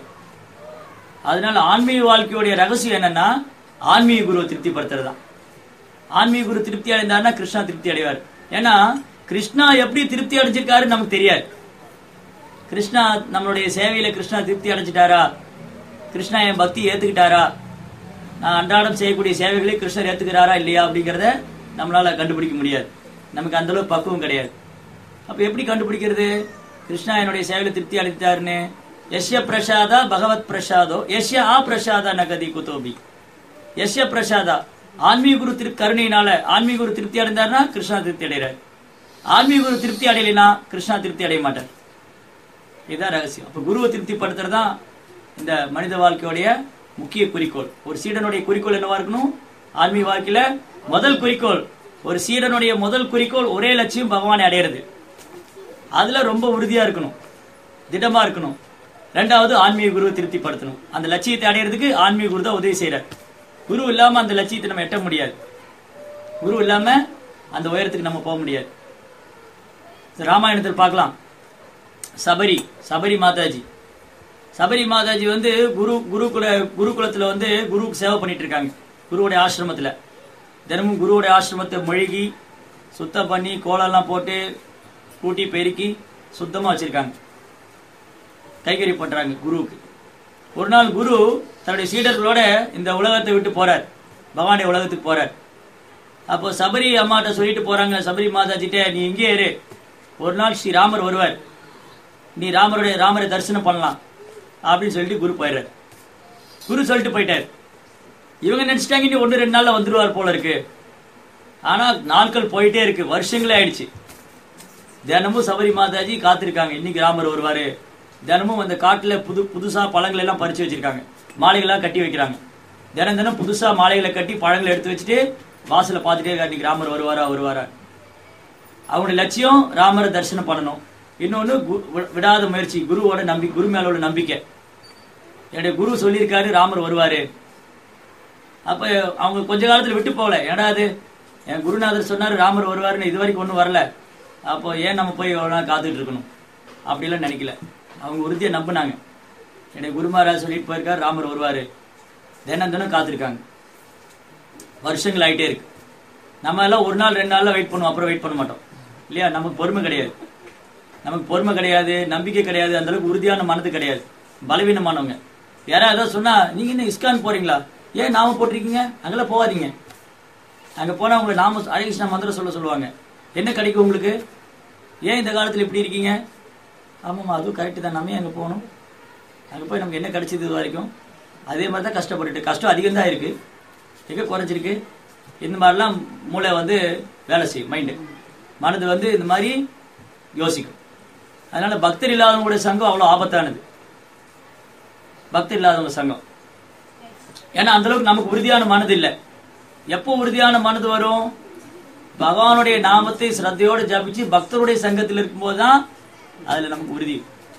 அதனால ஆன்மீக வாழ்க்கையுடைய ரகசியம் என்னன்னா ஆன்மீக குருவை திருப்திப்படுத்துறது தான் ஆன்மீக குரு திருப்தி அடைந்தாருன்னா கிருஷ்ணா திருப்தி அடைவார் ஏன்னா கிருஷ்ணா எப்படி திருப்தி அடைஞ்சிருக்காருன்னு நமக்கு தெரியாது கிருஷ்ணா நம்மளுடைய சேவையில கிருஷ்ணா திருப்தி அடைஞ்சிட்டாரா கிருஷ்ணா என் பக்தி ஏத்துக்கிட்டாரா நான் அன்றாடம் செய்யக்கூடிய சேவைகளை கிருஷ்ணர் ஏத்துக்கிறாரா இல்லையா அப்படிங்கறத நம்மளால கண்டுபிடிக்க முடியாது நமக்கு அந்த அளவு பக்குவம் கிடையாது அப்ப எப்படி கண்டுபிடிக்கிறது கிருஷ்ணா என்னுடைய சேவையில திருப்தி அடைத்தாருன்னு யஷ்ய பிரசாதா பகவத் பிரசாதோ யஷ்ய ஆ பிரசாதா நகதி குதோபி யஷ்ய பிரசாதா ஆன்மீக குரு திரு கருணையினால ஆன்மீக குரு திருப்தி அடைந்தாருன்னா கிருஷ்ணா திருப்தி அடைகிறார் ஆன்மீக குரு திருப்தி அடையலைனா கிருஷ்ணா திருப்தி அடைய மாட்டார் இதுதான் ரகசியம் அப்ப குருவை திருப்திப்படுத்துறது தான் இந்த மனித வாழ்க்கையுடைய முக்கிய குறிக்கோள் ஒரு சீடனுடைய குறிக்கோள் என்னவா இருக்கணும் ஆன்மீக வாழ்க்கையில முதல் குறிக்கோள் ஒரு சீடனுடைய முதல் குறிக்கோள் ஒரே லட்சியம் பகவானை அடையிறது அதுல ரொம்ப உறுதியா இருக்கணும் திடமா இருக்கணும் ரெண்டாவது ஆன்மீக குருவை திருப்திப்படுத்தணும் அந்த லட்சியத்தை அடையிறதுக்கு ஆன்மீக குரு தான் உதவி செய்யறார் குரு இல்லாம அந்த லட்சியத்தை நம்ம எட்ட முடியாது குரு இல்லாம அந்த உயரத்துக்கு நம்ம போக முடியாது ராமாயணத்தில் பார்க்கலாம் சபரி சபரி மாதாஜி சபரி மாதாஜி வந்து குரு குருகுல குருகுலத்துல வந்து குருவுக்கு சேவை பண்ணிட்டு இருக்காங்க குருவுடைய ஆசிரமத்துல தினமும் குருவுடைய ஆசிரமத்தை மொழிகி சுத்தம் பண்ணி கோலம்லாம் போட்டு கூட்டி பெருக்கி சுத்தமா வச்சிருக்காங்க கைகறி பண்றாங்க குருவுக்கு ஒரு நாள் குரு தன்னுடைய சீடர்களோட இந்த உலகத்தை விட்டு போறார் பகவானுடைய உலகத்துக்கு போறார் அப்போ சபரி அம்மாட்ட சொல்லிட்டு போறாங்க சபரி மாதாஜிட்ட நீ இங்கே இரு ஒரு நாள் ஸ்ரீ ராமர் வருவார் நீ ராமருடைய ராமரை தரிசனம் பண்ணலாம் அப்படின்னு சொல்லிட்டு குரு போயிடுறார் குரு சொல்லிட்டு போயிட்டார் இவங்க நினைச்சிட்டாங்க நீ ஒன்று ரெண்டு நாள்ல வந்துருவார் போல இருக்கு ஆனா நாட்கள் போயிட்டே இருக்கு வருஷங்களே ஆயிடுச்சு தினமும் சபரி மாதாஜி காத்திருக்காங்க இன்னைக்கு ராமர் வருவாரு தினமும் அந்த காட்டுல புது புதுசா பழங்களை எல்லாம் பறிச்சு வச்சிருக்காங்க மாலைகளா கட்டி வைக்கிறாங்க தினம் தினம் புதுசா மாலைகளை கட்டி பழங்களை எடுத்து வச்சுட்டு வாசல பார்த்துட்டே இருக்காரு இன்னைக்கு ராமர் வருவாரா வருவாரா அவங்களுடைய லட்சியம் ராமரை தரிசனம் பண்ணணும் இன்னொன்னு கு- வி- விடாத முயற்சி குருவோட நம்பி குரு மேல உள்ள நம்பிக்கை என்னுடைய குரு சொல்லியிருக்காரு ராமர் வருவாரு அப்ப அவங்க கொஞ்ச காலத்துல விட்டு போகல ஏடா அது என் குருநாதர் சொன்னாரு ராமர் வருவாருன்னு இது வரைக்கும் ஒன்றும் வரல அப்போ ஏன் நம்ம போய் எவ்வளோ நாள் காத்துட்டு இருக்கணும் அப்படிலாம் நினைக்கல அவங்க உறுதியை நம்பினாங்க என்னுடைய குருமாராஜ் சொல்லிட்டு போயிருக்காரு ராமர் வருவாரு தினம் தினம் காத்திருக்காங்க வருஷங்கள் ஆயிட்டே இருக்கு நம்ம எல்லாம் ஒரு நாள் ரெண்டு நாள்ல வெயிட் பண்ணுவோம் அப்புறம் வெயிட் பண்ண மாட்டோம் இல்லையா நமக்கு பொறுமை கிடையாது நமக்கு பொறுமை கிடையாது நம்பிக்கை கிடையாது அந்த அளவுக்கு உறுதியான மனது கிடையாது பலவீனமானவங்க யாராவது ஏதாவது சொன்னா நீங்க என்ன இஸ்கான் போறீங்களா ஏன் நாம போட்டிருக்கீங்க அங்கெல்லாம் போகாதீங்க அங்க போனா உங்களை நாம ஹரிகிருஷ்ணா மந்திரம் சொல்ல சொல்லுவாங்க என்ன கிடைக்கும் உங்களுக்கு ஏன் இந்த காலத்துல இப்படி இருக்கீங்க ஆமாம்மா அதுவும் கரெக்டு தான் நம்ம ஏன் அங்க போகணும் அங்க போய் நமக்கு என்ன கிடைச்சது இது வரைக்கும் அதே மாதிரி தான் கஷ்டப்பட்டுட்டு கஷ்டம் அதிகம் தான் இருக்கு எங்க குறைஞ்சிருக்கு இந்த மாதிரிலாம் மூளை வந்து வேலை செய்யும் மைண்டு மனது வந்து இந்த மாதிரி யோசிக்கும் அதனால பக்தர் இல்லாதவங்களுடைய சங்கம் அவ்வளவு ஆபத்தானது பக்தர் இல்லாதவங்க சங்கம் ஏன்னா அந்த அளவுக்கு நமக்கு உறுதியான மனது இல்லை எப்போ உறுதியான மனது வரும் பகவானுடைய நாமத்தை ஸ்ரத்தையோட ஜபிச்சு பக்தருடைய சங்கத்தில் இருக்கும்போது தான் அதுல நமக்கு உறுதி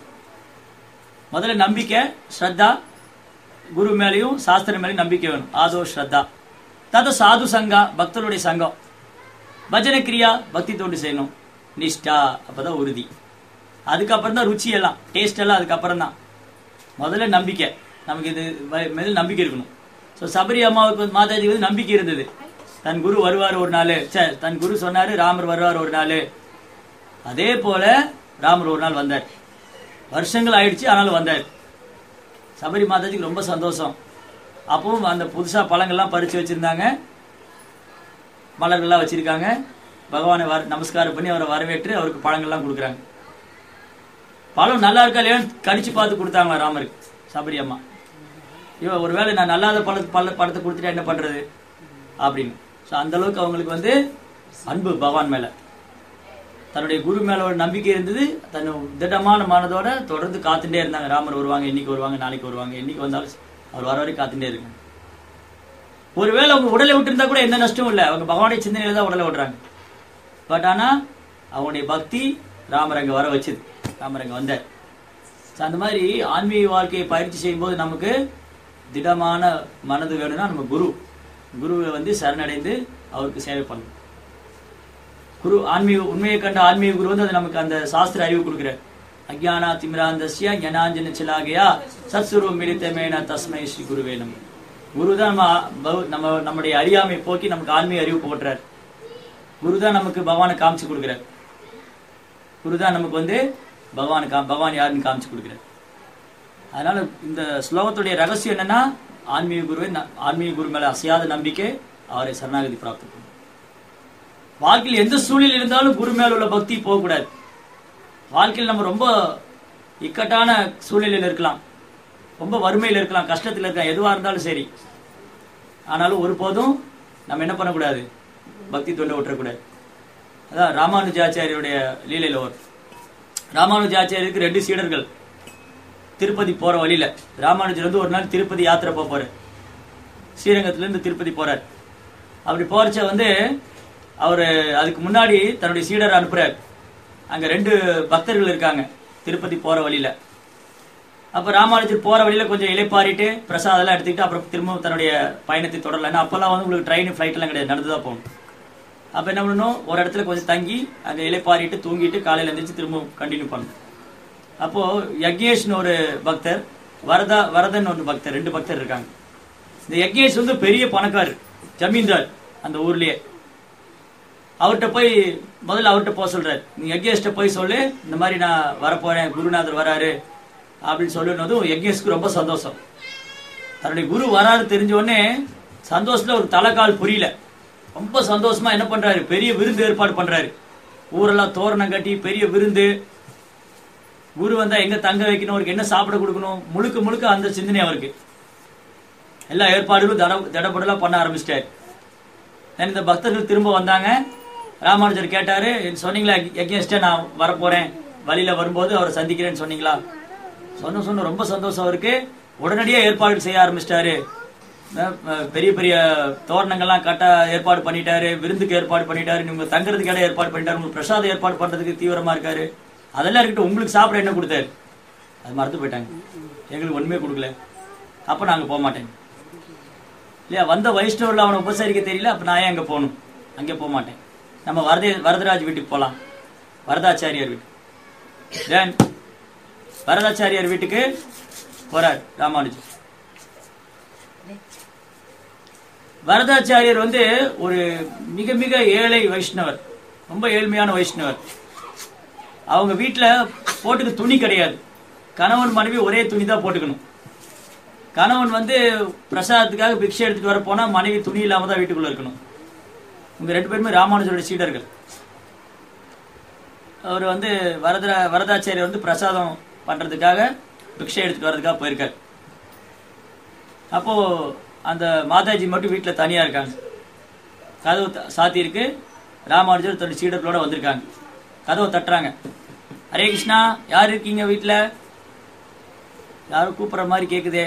முதல்ல நம்பிக்கை ஸ்ரத்தா குரு மேலேயும் சாஸ்திரம் மேலேயும் நம்பிக்கை வேணும் ஆதோ ஸ்ரத்தா தத சாது சங்கா பக்தருடைய சங்கம் பஜனை கிரியா பக்தி தொண்டு செய்யணும் நிஷ்டா அப்பதான் உறுதி அதுக்கப்புறம் தான் ருச்சி எல்லாம் டேஸ்ட் எல்லாம் அதுக்கப்புறம் தான் முதல்ல நம்பிக்கை நமக்கு இது வ- மேல நம்பிக்கை இருக்கணும் ஸோ சபரி அம்மாவுக்கு வந்து மாதாஜி வந்து நம்பிக்கை இருந்தது தன் குரு வருவார் ஒரு நாள் சே தன் குரு சொன்னாரு ராமர் வருவார் ஒரு நாள் அதே போல ராமர் ஒரு நாள் வந்தார் வருஷங்கள் ஆயிடுச்சு ஆனாலும் வந்தார் சபரி மாதாஜிக்கு ரொம்ப சந்தோஷம் அப்பவும் அந்த புதுசா பழங்கள்லாம் பறிச்சு வச்சிருந்தாங்க மலர்கள்லாம் வச்சிருக்காங்க பகவானை வர நமஸ்காரம் பண்ணி அவரை வரவேற்று அவருக்கு பழங்கள்லாம் கொடுக்குறாங்க பழம் நல்லா இருக்கா இல்லையான்னு கடிச்சு பார்த்து கொடுத்தாங்களா ராமருக்கு சபரி அம்மா இவ ஒருவேளை நான் நல்லாத பழ பழ படத்தை கொடுத்துட்டா என்ன பண்றது அப்படின்னு ஸோ அந்த அளவுக்கு அவங்களுக்கு வந்து அன்பு பகவான் மேல தன்னுடைய குரு மேல ஒரு நம்பிக்கை இருந்தது தன் திடமான மனதோட தொடர்ந்து காத்துட்டே இருந்தாங்க ராமர் வருவாங்க இன்னைக்கு வருவாங்க நாளைக்கு வருவாங்க என்னைக்கு வந்தாலும் அவர் வர வரைக்கும் காத்துட்டே இருக்காங்க ஒருவேளை அவங்க உடலை விட்டுருந்தா கூட எந்த நஷ்டமும் இல்லை அவங்க பகவானுடைய சிந்தனையில தான் உடலை விடுறாங்க பட் ஆனா அவங்களுடைய பக்தி ராமர் அங்க வர வச்சது ராமர் அங்க வந்தார் So, அந்த மாதிரி ஆன்மீக வாழ்க்கையை பயிற்சி செய்யும்போது நமக்கு திடமான மனது வேணும்னா நம்ம குரு குருவை வந்து சரணடைந்து அவருக்கு சேவை பண்ணணும் குரு ஆன்மீக உண்மையை கண்ட ஆன்மீக குரு வந்து அது நமக்கு அந்த சாஸ்திர அறிவு கொடுக்குறார் அஜ்ஞானா திமிராந்தஸ்ய ஞானாஞ்சன சிலாகையா சத்சுருவம் மிலித்தமேன தஸ்மை ஸ்ரீ குருவே நம்ம குரு தான் நம்ம பௌ- நம்ம நம்முடைய அறியாமை போக்கி நமக்கு ஆன்மீக அறிவு போட்டுறார் குரு தான் நமக்கு பகவானை காமிச்சு கொடுக்குறார் குரு தான் நமக்கு வந்து பகவான் கா பகவான் யாருன்னு காமிச்சு கொடுக்குறார் அதனால இந்த ஸ்லோகத்துடைய ரகசியம் என்னன்னா ஆன்மீக குருவை ந- ஆன்மீக குரு மேல அசையாத நம்பிக்கை அவரை சரணாகதி பிராப்தி பண்ணும் வாழ்க்கையில் எந்த சூழ்நிலை இருந்தாலும் குரு மேல உள்ள பக்தி போகக்கூடாது வாழ்க்கையில் நம்ம ரொம்ப இக்கட்டான சூழ்நிலையில் இருக்கலாம் ரொம்ப வறுமையில் இருக்கலாம் கஷ்டத்தில் இருக்கலாம் எதுவா இருந்தாலும் சரி ஆனாலும் ஒருபோதும் நம்ம என்ன பண்ணக்கூடாது பக்தி தொண்டை விட்டுறக்கூடாது அதான் ராமானுஜாச்சாரியுடைய லீலையில ஒரு ராமானுஜாச்சாரியருக்கு ரெண்டு சீடர்கள் திருப்பதி போற வழியில ராமானுஜர் வந்து ஒரு நாள் திருப்பதி யாத்திரை போக போறார் ஸ்ரீரங்கத்துல இருந்து திருப்பதி போறார் அப்படி போறச்ச வந்து அவரு அதுக்கு முன்னாடி தன்னுடைய சீடரை அனுப்புறார் அங்க ரெண்டு பக்தர்கள் இருக்காங்க திருப்பதி போற வழியில அப்ப ராமானுஜர் போற வழியில கொஞ்சம் இலைப்பாரிட்டு பிரசாதம் எல்லாம் எடுத்துக்கிட்டு அப்புறம் திரும்ப தன்னுடைய பயணத்தை தொடரல ஏன்னா அப்பெல்லாம் வந்து உங்களுக்கு ட்ரெயின் ஃபிளைட் எல்லாம் கிடையாது நடந்துதான் போகணும் அப்ப என்ன பண்ணணும் ஒரு இடத்துல கொஞ்சம் தங்கி அங்க இலைப்பாரிட்டு தூங்கிட்டு காலையில எந்திரிச்சு திரும்ப கண்டினியூ பண்ணணும் அப்போ யக்ஞேஷ்னு ஒரு பக்தர் வரதா வரதன் ஒரு பக்தர் ரெண்டு பக்தர் இருக்காங்க இந்த யக்ஞேஷ் வந்து பெரிய பணக்காரர் ஜமீன்தார் அந்த ஊர்லயே அவர்கிட்ட போய் முதல்ல அவர்கிட்ட போக சொல்றாரு நீ யக்ஞேஷ்ட போய் சொல்லு இந்த மாதிரி நான் வரப்போறேன் குருநாதர் வராரு அப்படின்னு சொல்லுனதும் யக்ஞேஷ்க்கு ரொம்ப சந்தோஷம் தன்னுடைய குரு வராரு தெரிஞ்ச உடனே சந்தோஷத்துல ஒரு தலைக்கால் புரியல ரொம்ப சந்தோஷமா என்ன பண்றாரு பெரிய விருந்து ஏற்பாடு பண்றாரு ஊரெல்லாம் தோரணம் கட்டி பெரிய விருந்து குரு வந்தா எங்க தங்க வைக்கணும் அவருக்கு என்ன சாப்பிட கொடுக்கணும் முழுக்க முழுக்க அந்த சிந்தனை அவருக்கு எல்லா ஏற்பாடுகளும் தட தடபடலாம் பண்ண ஆரம்பிச்சிட்டாரு then இந்த பக்தர்கள் திரும்ப வந்தாங்க ராமானுஜர் கேட்டாரு சொன்னீங்களா எகேன்ஸ்டா நான் வரப்போறேன் வழியில வரும்போது அவரை சந்திக்கிறேன்னு சொன்னீங்களா சொன்ன சொன்ன ரொம்ப சந்தோஷம் அவருக்கு உடனடியா ஏற்பாடு செய்ய ஆரம்பிச்சிட்டாரு அஹ் அஹ் பெரிய பெரிய தோரணங்கள்லாம் கட்ட ஏற்பாடு பண்ணிட்டாரு விருந்துக்கு ஏற்பாடு பண்ணிட்டாரு நீங்க தங்குறதுக்கு இடம் ஏற்பாடு பண்ணிட்டாரு உங்களுக்கு பிரசாதம் ஏற்பாடு பண்றதுக்கு தீவிரமா இருக்காரு அதெல்லாம் இருக்கட்டும் உங்களுக்கு சாப்பிட என்ன கொடுத்தாரு அது மறந்து போயிட்டாங்க எங்களுக்கு ஒண்ணுமே கொடுக்கல அப்ப நாங்க போக மாட்டேங்க இல்லையா வந்த வைஷ்ணவர்ல அவனை உபசரிக்க தெரியல அப்ப நான் ஏன் அங்க போகணும் அங்கே போக மாட்டேன் நம்ம வரதே வரதராஜ் வீட்டுக்கு போலாம் வரதாச்சாரியார் வீட்டு தென் வரதாச்சாரியார் வீட்டுக்கு போறார் ராமானுஜர் வரதாச்சாரியர் வந்து ஒரு மிக மிக ஏழை வைஷ்ணவர் ரொம்ப ஏழ்மையான வைஷ்ணவர் அவங்க வீட்டுல போட்டுக்க துணி கிடையாது கணவன் மனைவி ஒரே துணி தான் போட்டுக்கணும் கணவன் வந்து பிரசாதத்துக்காக பிக்ஷை எடுத்துட்டு வர போனா மனைவி துணி இல்லாம தான் வீட்டுக்குள்ள இருக்கணும் இவங்க ரெண்டு பேருமே ராமானுஜரோட சீடர்கள் அவர் வந்து வரதர வரதாச்சாரியர் வந்து பிரசாதம் பண்றதுக்காக பிக்ஷை எடுத்துட்டு வர்றதுக்காக போயிருக்காரு அப்போ அந்த மாதாஜி மட்டும் வீட்டுல தனியா இருக்காங்க கதவு த- சாத்தி இருக்கு ராமானுஜர் தன்னுடைய சீடர்களோட வந்திருக்காங்க கதவை தட்டுறாங்க ஹரே கிருஷ்ணா யார் இருக்கீங்க வீட்டுல யாரும் கூப்பிடுற மாதிரி கேக்குதே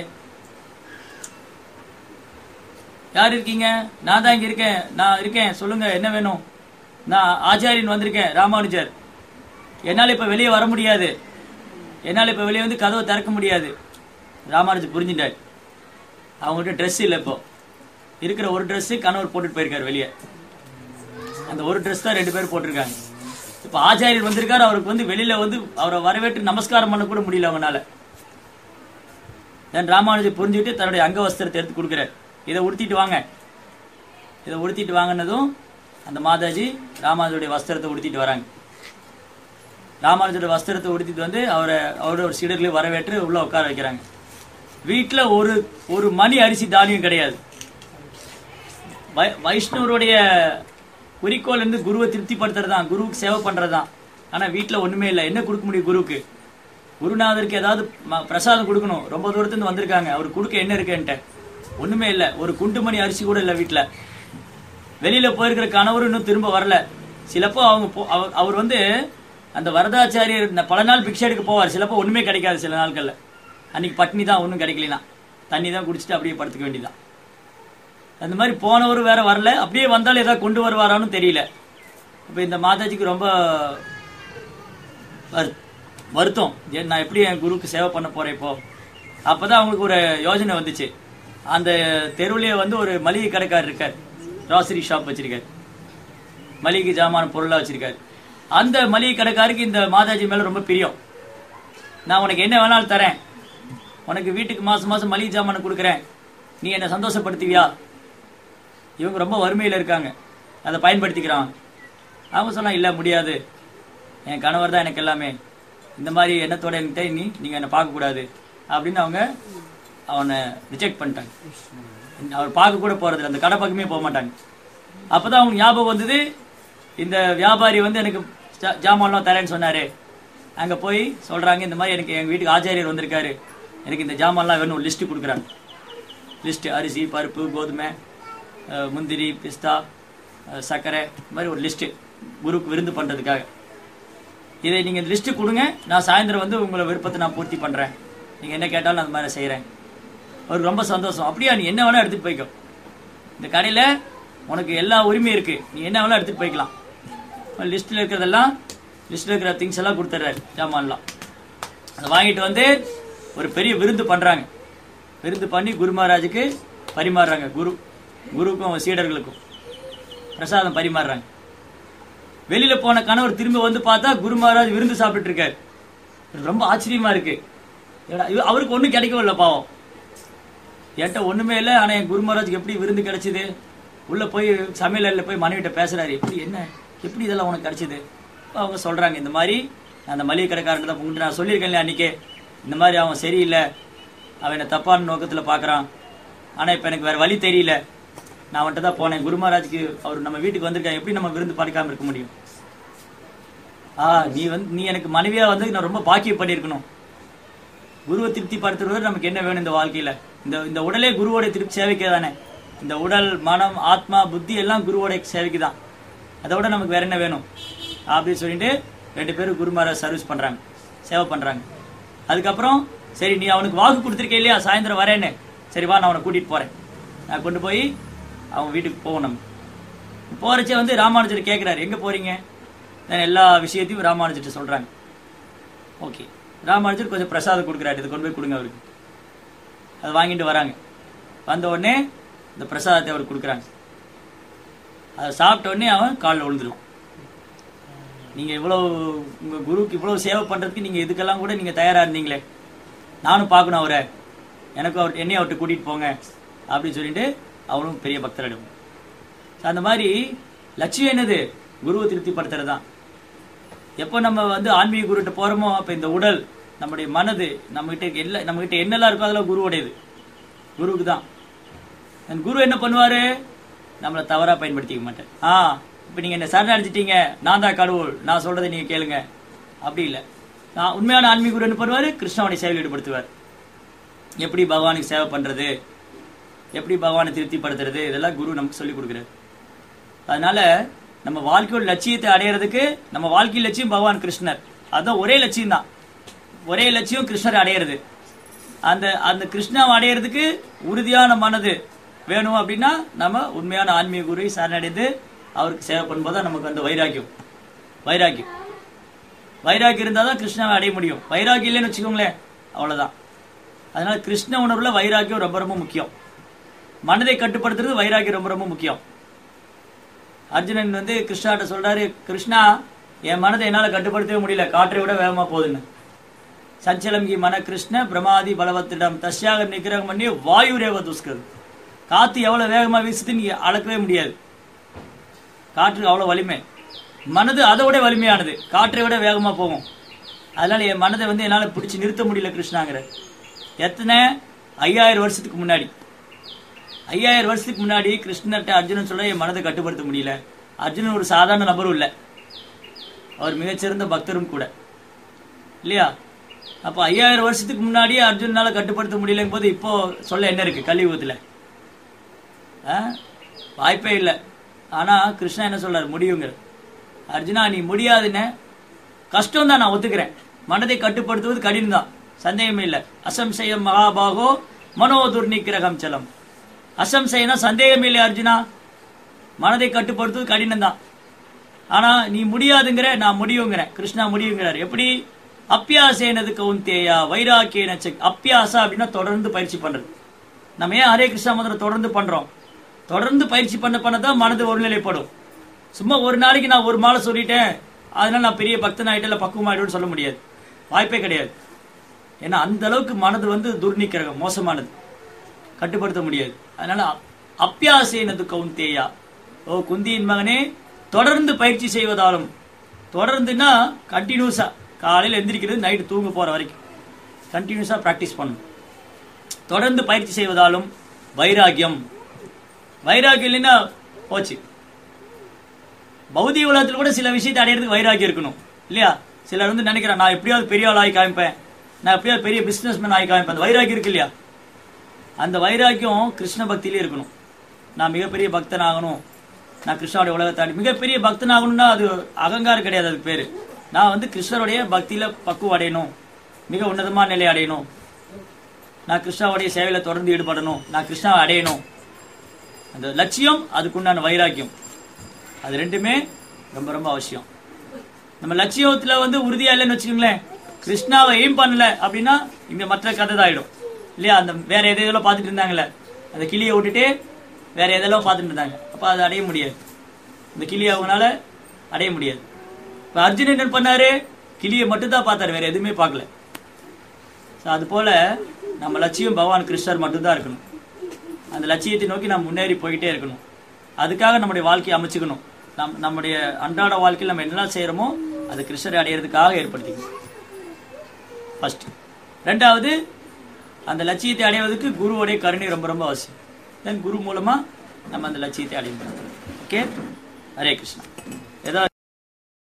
யார் இருக்கீங்க நான் தான் இங்க இருக்கேன் நான் இருக்கேன் சொல்லுங்க என்ன வேணும் நான் ஆச்சாரியன் வந்திருக்கேன் ராமானுஜர் என்னால இப்ப வெளியே வர முடியாது என்னால இப்ப வெளியே வந்து கதவை திறக்க முடியாது ராமானுஜர் புரிஞ்சுட்டார் அவங்ககிட்ட ட்ரெஸ் இல்லை இப்போ இருக்கிற ஒரு Dress கணவர் போட்டுட்டு போயிருக்காரு வெளியே அந்த ஒரு Dress தான் ரெண்டு பேரும் போட்டிருக்காங்க இப்போ ஆச்சாரியர் வந்திருக்காரு அவருக்கு வந்து வெளியில வந்து அவரை வரவேற்று நமஸ்காரம் பண்ண கூட முடியல அவங்கனால தென் ராமானுஜர் புரிஞ்சுக்கிட்டு தன்னுடைய அங்க வஸ்திரத்தை எடுத்து கொடுக்குறாரு இதை உடுத்திட்டு வாங்க இதை உடுத்திட்டு வாங்கினதும் அந்த மாதாஜி ராமானுஜருடைய வஸ்திரத்தை உடுத்திட்டு வராங்க ராமானுஜருடைய வஸ்திரத்தை உடுத்திட்டு வந்து அவரை அவரோட ஒரு சீடர்களையும் வரவேற்று உள்ள உட்கார வைக்கிறாங்க வீட்டுல ஒரு ஒரு மணி அரிசி தானியம் கிடையாது வை- வைஷ்ணவருடைய குறிக்கோள் வந்து குருவை திருப்திப்படுத்துறது தான் குருவுக்கு சேவை பண்றதுதான் ஆனா வீட்டுல ஒண்ணுமே இல்லை என்ன கொடுக்க முடியும் குருவுக்கு குருநாதருக்கு ஏதாவது ம- பிரசாதம் கொடுக்கணும் ரொம்ப தூரத்துல இருந்து வந்திருக்காங்க அவர் கொடுக்க என்ன இருக்குன்ட்டு ஒண்ணுமே இல்ல ஒரு குண்டு மணி அரிசி கூட இல்ல வீட்டுல வெளியில போயிருக்கிற கணவரும் இன்னும் திரும்ப வரல சிலப்போ அவங்க போ- அவர் அவர் வந்து அந்த வரதாச்சாரியர் இந்த பல நாள் பிக்ஷை எடுக்க போவார் சிலப்போ ஒண்ணுமே கிடைக்காது சில நாட்கள்ல அன்னைக்கு பட்னி தான் ஒன்றும் கிடைக்கலனா தண்ணி தான் குடிச்சிட்டு அப்படியே படுத்துக்க வேண்டியதான் அந்த மாதிரி போனவர் வேற வரல அப்படியே வந்தாலும் ஏதாவது கொண்டு வருவாரான்னு தெரியல இப்போ இந்த மாதாஜிக்கு ரொம்ப வரு- வருத்தம் ஏன் நான் எப்படி என் குருவுக்கு சேவை பண்ண போறேன் இப்போ அப்பதான் அவங்களுக்கு ஒரு யோசனை வந்துச்சு அந்த தெருவுலயே வந்து ஒரு மளிகை கடைக்காரர் இருக்கார் கிராசரி ஷாப் வச்சிருக்காரு மளிகை ஜாமான பொருளா வச்சிருக்காரு அந்த மளிகை கடைக்காருக்கு இந்த மாதாஜி மேல ரொம்ப பிரியம் நான் உனக்கு என்ன வேணாலும் தரேன் உனக்கு வீட்டுக்கு மாசம் மாசம் மளிகை ஜாமான் கொடுக்குறேன் நீ என்னை சந்தோஷப்படுத்துவியா இவங்க ரொம்ப வறுமையில இருக்காங்க அதை பயன்படுத்திக்கிறான் அவங்க சொன்னா இல்ல முடியாது என் கணவர் தான் எனக்கு எல்லாமே இந்த மாதிரி எண்ணத்தோட என்கிட்ட நீ நீங்க என்னை பார்க்க கூடாது அப்படின்னு அவங்க அவனை ரிஜெக்ட் பண்ணிட்டாங்க அவர் பார்க்க கூட போறது இல்ல, அந்த கடை பக்கமே போக மாட்டாங்க அப்பதான் அவங்களுக்கு ஞாபகம் வந்தது இந்த வியாபாரி வந்து எனக்கு ஜா- ஜாமான்லாம் தரேன்னு சொன்னாரு அங்க போய் சொல்றாங்க இந்த மாதிரி எனக்கு எங்க வீட்டுக்கு ஆச்சாரியர் வந்திருக்காரு எனக்கு இந்த ஜாமான்லாம் வேணும் லிஸ்ட் கொடுக்குறாங்க லிஸ்ட் அரிசி பருப்பு கோதுமை அஹ், முந்திரி பிஸ்தா அஹ், சர்க்கரை இந்த மாதிரி ஒரு லிஸ்ட் குருக்கு விருந்து பண்றதுக்காக இதை நீங்க லிஸ்ட் கொடுங்க நான் சாயந்தரம் வந்து உங்களை விருப்பத்தை நான் பூர்த்தி பண்றேன் நீங்க என்ன கேட்டாலும் அந்த மாதிரி செய்றேன் அவருக்கு ரொம்ப சந்தோஷம் அப்படியா நீ என்ன வேணா எடுத்துட்டு போய்க்கோ இந்த கடையில உனக்கு எல்லா உரிமையும் இருக்கு நீ என்ன வேணா எடுத்துட்டு போய்க்கலாம் லிஸ்ட்ல இருக்கிறதெல்லாம் லிஸ்ட்ல இருக்கிற திங்ஸ் எல்லாம் கொடுத்துட்றாரு ஜாமான்லாம் அதை வாங்கிட்டு வந்து ஒரு பெரிய விருந்து பண்றாங்க விருந்து பண்ணி குரு மகாராஜுக்கு பரிமாறுறாங்க குரு குருவுக்கும் சீடர்களுக்கும் பிரசாதம் பரிமாறுறாங்க வெளியில போன கணவர் திரும்ப வந்து பார்த்தா குரு மகாராஜ் விருந்து சாப்பிட்டு இருக்காரு எனக்கு ரொம்ப ஆச்சரியமா இருக்கு ஏடா, இவ- அவருக்கு ஒண்ணும் கிடைக்கவே இல்லை பாவம் என்கிட்ட ஒண்ணுமே இல்லை ஆனா என் குரு மகாராஜுக்கு எப்படி விருந்து கிடைச்சது உள்ள போய் சமையலறையில போய் மனைவிட்ட பேசுறாரு எப்படி என்ன எப்படி இதெல்லாம் உனக்கு கிடைச்சது அப்ப அவங்க சொல்றாங்க இந்த மாதிரி நான் அந்த மளிகை கடைக்காரன் தான் உங்கள்கிட்ட நான் சொல்லியிருக்கேன் அன்னைக்கே இந்த மாதிரி அவன் சரியில்லை அவன் என்னை தப்பான நோக்கத்துல பாக்குறான் ஆனா இப்ப எனக்கு வேற வழி தெரியல நான் அவன்கிட்ட தான் போனேன் குரு மகாராஜுக்கு அவர் நம்ம வீட்டுக்கு வந்திருக்கான் எப்படி நம்ம விருந்து படைக்காம இருக்க முடியும் ஆ நீ வந்து நீ எனக்கு மனைவியா வந்து நான் ரொம்ப பாக்கியம் பண்ணியிருக்கணும் குருவை திருப்தி படுத்துறது நமக்கு என்ன வேணும் இந்த வாழ்க்கையில இந்த இந்த உடலே குருவோட திருப்தி சேவைக்கே தானே இந்த உடல் மனம் ஆத்மா புத்தி எல்லாம் குருவோட சேவைக்கு தான் அதை விட நமக்கு வேற என்ன வேணும் அப்படின்னு சொல்லிட்டு ரெண்டு பேரும் குருமார சர்வீஸ் பண்றாங்க சேவை பண்றாங்க அதுக்கப்புறம் சரி நீ அவனுக்கு வாக்கு கொடுத்துருக்க இல்லையா சாயந்தரம் வரேன்னு சரி வா நான் அவனை கூட்டிட்டு போறேன் நான் கொண்டு போய் அவன் வீட்டுக்கு போவோம் நம்ம போறச்சே வந்து ராமானுஜர் கேட்கிறாரு எங்க போறீங்க நான் எல்லா விஷயத்தையும் ராமானுஜர்கிட்ட சொல்றாங்க ஓகே ராமானுஜர் கொஞ்சம் பிரசாதம் கொடுக்குறாரு இது கொண்டு போய் கொடுங்க அவருக்கு அதை வாங்கிட்டு வராங்க வந்த உடனே இந்த பிரசாதத்தை அவருக்கு கொடுக்குறாங்க அதை சாப்பிட்ட உடனே அவன் காலில் விழுந்துருவான் நீங்க இவ்வளவு உங்க குருவுக்கு இவ்வளவு சேவை பண்றதுக்கு நீங்க இதுக்கெல்லாம் கூட நீங்க தயாரா இருந்தீங்களே நானும் பார்க்கணும் அவரை எனக்கும் அவர் என்னையும் அவர்கிட்ட கூட்டிட்டு போங்க அப்படின்னு சொல்லிட்டு அவரும் பெரிய பக்தரிடம் அந்த மாதிரி லட்சியம் என்னது குருவை திருப்திப்படுத்துறது தான் எப்போ நம்ம வந்து ஆன்மீக குருகிட்ட போறோமோ அப்ப இந்த உடல் நம்முடைய மனது நம்ம கிட்ட எல்லா நம்ம கிட்ட என்னெல்லாம் இருக்கோ அதெல்லாம் குருவுடையது குருவுக்கு தான் அந்த குரு என்ன பண்ணுவாரு நம்மளை தவறா பயன்படுத்திக்க மாட்டேன் ஆ இப்ப நீங்க என்ன சரணடைஞ்சிட்டீங்க நான் தான் கடவுள் நான் சொல்றதை நீங்க கேளுங்க அப்படி இல்லை நான் உண்மையான ஆன்மீக குரு என்ன பண்ணுவாரு கிருஷ்ணாவுடைய சேவையில் ஈடுபடுத்துவார் எப்படி பகவானுக்கு சேவை பண்றது எப்படி பகவானை திருப்திப்படுத்துறது இதெல்லாம் குரு நமக்கு சொல்லி கொடுக்குறாரு அதனால நம்ம வாழ்க்கையோட லட்சியத்தை அடையிறதுக்கு நம்ம வாழ்க்கை லட்சியம் பகவான் கிருஷ்ணர் அதான் ஒரே லட்சியம் தான் ஒரே லட்சியம் கிருஷ்ணர் அடையிறது அந்த அந்த கிருஷ்ணாவை அடையிறதுக்கு உறுதியான மனது வேணும் அப்படின்னா நம்ம உண்மையான ஆன்மீக குருவை சரணடைந்து அவருக்கு சேவை பண்ணும்போது தான் நமக்கு அந்த வைராக்கியம் வைராக்கியம் வைராக்கியம் இருந்தால் தான் கிருஷ்ணாவை அடைய முடியும் வைராக்கியம் இல்லைன்னு வச்சுக்கோங்களேன் அவ்வளவுதான் அதனால கிருஷ்ண உணர்வுல வைராக்கியம் ரொம்ப ரொம்ப முக்கியம் மனதை கட்டுப்படுத்துறது வைராக்கியம் ரொம்ப ரொம்ப முக்கியம் அர்ஜுனன் வந்து கிருஷ்ணாட்ட சொல்றாரு கிருஷ்ணா என் மனதை என்னால கட்டுப்படுத்தவே முடியல காற்றை விட வேகமா போகுதுன்னு சஞ்சலங்கி மன கிருஷ்ண பிரமாதி பலவத்திடம் தஸ்யாக நிகிரகம் பண்ணி வாயு ரேவ துஷ்கர் காத்து எவ்வளவு வேகமா வீசுது நீ அளக்கவே முடியாது காற்று அவ்வளவு வலிமை மனது அதை விட வலிமையானது காற்றை விட வேகமா போகும் அதனால என் மனதை வந்து என்னால பிடிச்சு நிறுத்த முடியல கிருஷ்ணாங்கிற எத்தனை ஐயாயிரம் வருஷத்துக்கு முன்னாடி ஐயாயிரம் வருஷத்துக்கு முன்னாடி கிருஷ்ணர்கிட்ட அர்ஜுனன் சொல்ல என் மனதை கட்டுப்படுத்த முடியல அர்ஜுனன் ஒரு சாதாரண நபரும் இல்லை அவர் மிகச்சிறந்த பக்தரும் கூட இல்லையா அப்போ ஐயாயிரம் வருஷத்துக்கு முன்னாடி அர்ஜுனால கட்டுப்படுத்த முடியலங்கும் போது இப்போ சொல்ல என்ன இருக்கு கலியுகத்துல ஆ? வாய்ப்பே இல்லை ஆனா கிருஷ்ணா என்ன சொல்றாரு முடியுங்கிற அர்ஜுனா நீ முடியாதுன்னு கஷ்டம் தான் நான் ஒத்துக்கிறேன் மனதை கட்டுப்படுத்துவது கடினம் தான் சந்தேகமே இல்லை அசம்சயம் மகாபாகோ மனோ துர்நிகிரகம் சலம் அசம்சயனா சந்தேகமே இல்லை அர்ஜுனா மனதை கட்டுப்படுத்துவது கடினம் தான் ஆனா நீ முடியாதுங்கிற நான் முடியுங்கிறேன் கிருஷ்ணா முடியுங்கிறார் எப்படி அப்பியாசேனது கவுந்தேயா வைராக்கியன செக் அப்பியாசா அப்படின்னா தொடர்ந்து பயிற்சி பண்றது நம்ம ஏன் ஹரே கிருஷ்ணா மந்திரம் தொடர்ந்து பண்றோம் தொடர்ந்து பயிற்சி பண்ண பண்ண தான் மனது ஒருநிலைப்படும் சும்மா ஒரு நாளைக்கு நான் ஒரு மாலை சொல்லிட்டேன் அதனால நான் பெரிய பக்தன் ஆயிட்டேன் இல்ல பக்குவம் ஆயிடுவேன்னு சொல்ல முடியாது வாய்ப்பே கிடையாது ஏன்னா அந்த அளவுக்கு மனது வந்து துர்நிக்கிரகம் மோசமானது கட்டுப்படுத்த முடியாது அதனால அப்- அப்பியாசேனது கவுந்தேயா ஓ குந்தியின் மகனே தொடர்ந்து பயிற்சி செய்வதாலும் தொடர்ந்துன்னா கண்டினியூஸா காலையில் எந்திரிக்கிறது நைட்டு தூங்க போற வரைக்கும் கண்டினியூஸா பிராக்டிஸ் பண்ணணும் தொடர்ந்து பயிற்சி செய்வதாலும் வைராகியம் வைராகியம் இல்லைன்னா போச்சு பௌதிக உலகத்தில் கூட சில விஷயத்தை அடையிறதுக்கு வைராகியம் இருக்கணும் இல்லையா சிலர் வந்து நினைக்கிறான் நான் எப்படியாவது பெரிய ஆள் ஆகி காமிப்பேன் நான் எப்படியாவது பெரிய பிசினஸ் மேன் ஆகி காமிப்பேன் அந்த வைராகியம் இருக்கு இல்லையா அந்த வைராக்கியம் கிருஷ்ண பக்தியிலே இருக்கணும் நான் மிகப்பெரிய பக்தன் ஆகணும் நான் கிருஷ்ணனுடைய உலகத்தாடி மிகப்பெரிய பக்தன் ஆகணும்னா அது அகங்காரம் கிடையாது அதுக்கு பேரு நான் வந்து கிருஷ்ணருடைய பக்தியில பக்குவம் அடையணும் மிக உன்னதமான நிலை அடையணும் நான் கிருஷ்ணாவுடைய சேவையில தொடர்ந்து ஈடுபடணும் நான் கிருஷ்ணாவை அடையணும் அந்த லட்சியம் அதுக்குண்டான வைராக்கியம் அது ரெண்டுமே ரொம்ப ரொம்ப அவசியம் நம்ம லட்சியத்துல வந்து உறுதியா இல்லைன்னு வச்சுக்கோங்களேன் கிருஷ்ணாவை எய்ம் பண்ணல அப்படின்னா இங்க மற்ற கதை தான் ஆயிடும் இல்லையா அந்த வேற எதை எதெல்லாம் பார்த்துட்டு இருந்தாங்கல்ல அந்த கிளியை விட்டுட்டு வேற எதெல்லாம் பார்த்துட்டு இருந்தாங்க அப்ப அதை அடைய முடியாது இந்த கிளியை அவங்களால அடைய முடியாது இப்ப அர்ஜுன் என்ன பண்ணாரு கிளியை மட்டும் தான் பார்த்தாரு வேற எதுவுமே பார்க்கல ஸோ அது போல நம்ம லட்சியம் பகவான் கிருஷ்ணர் மட்டும்தான் இருக்கணும் அந்த லட்சியத்தை நோக்கி நம்ம முன்னேறி போயிட்டே இருக்கணும் அதுக்காக நம்முடைய வாழ்க்கையை அமைச்சுக்கணும் நம் நம்முடைய அன்றாட வாழ்க்கையில் நம்ம என்னெல்லாம் செய்கிறோமோ அது கிருஷ்ணரை அடையிறதுக்காக ஏற்படுத்திக்கணும் ஃபர்ஸ்ட் ரெண்டாவது அந்த லட்சியத்தை அடைவதற்கு குருவோடைய கருணை ரொம்ப ரொம்ப அவசியம் தென் குரு மூலமா நம்ம அந்த லட்சியத்தை அடைய முடியும் ஓகே ஹரே கிருஷ்ணா ஏதாவது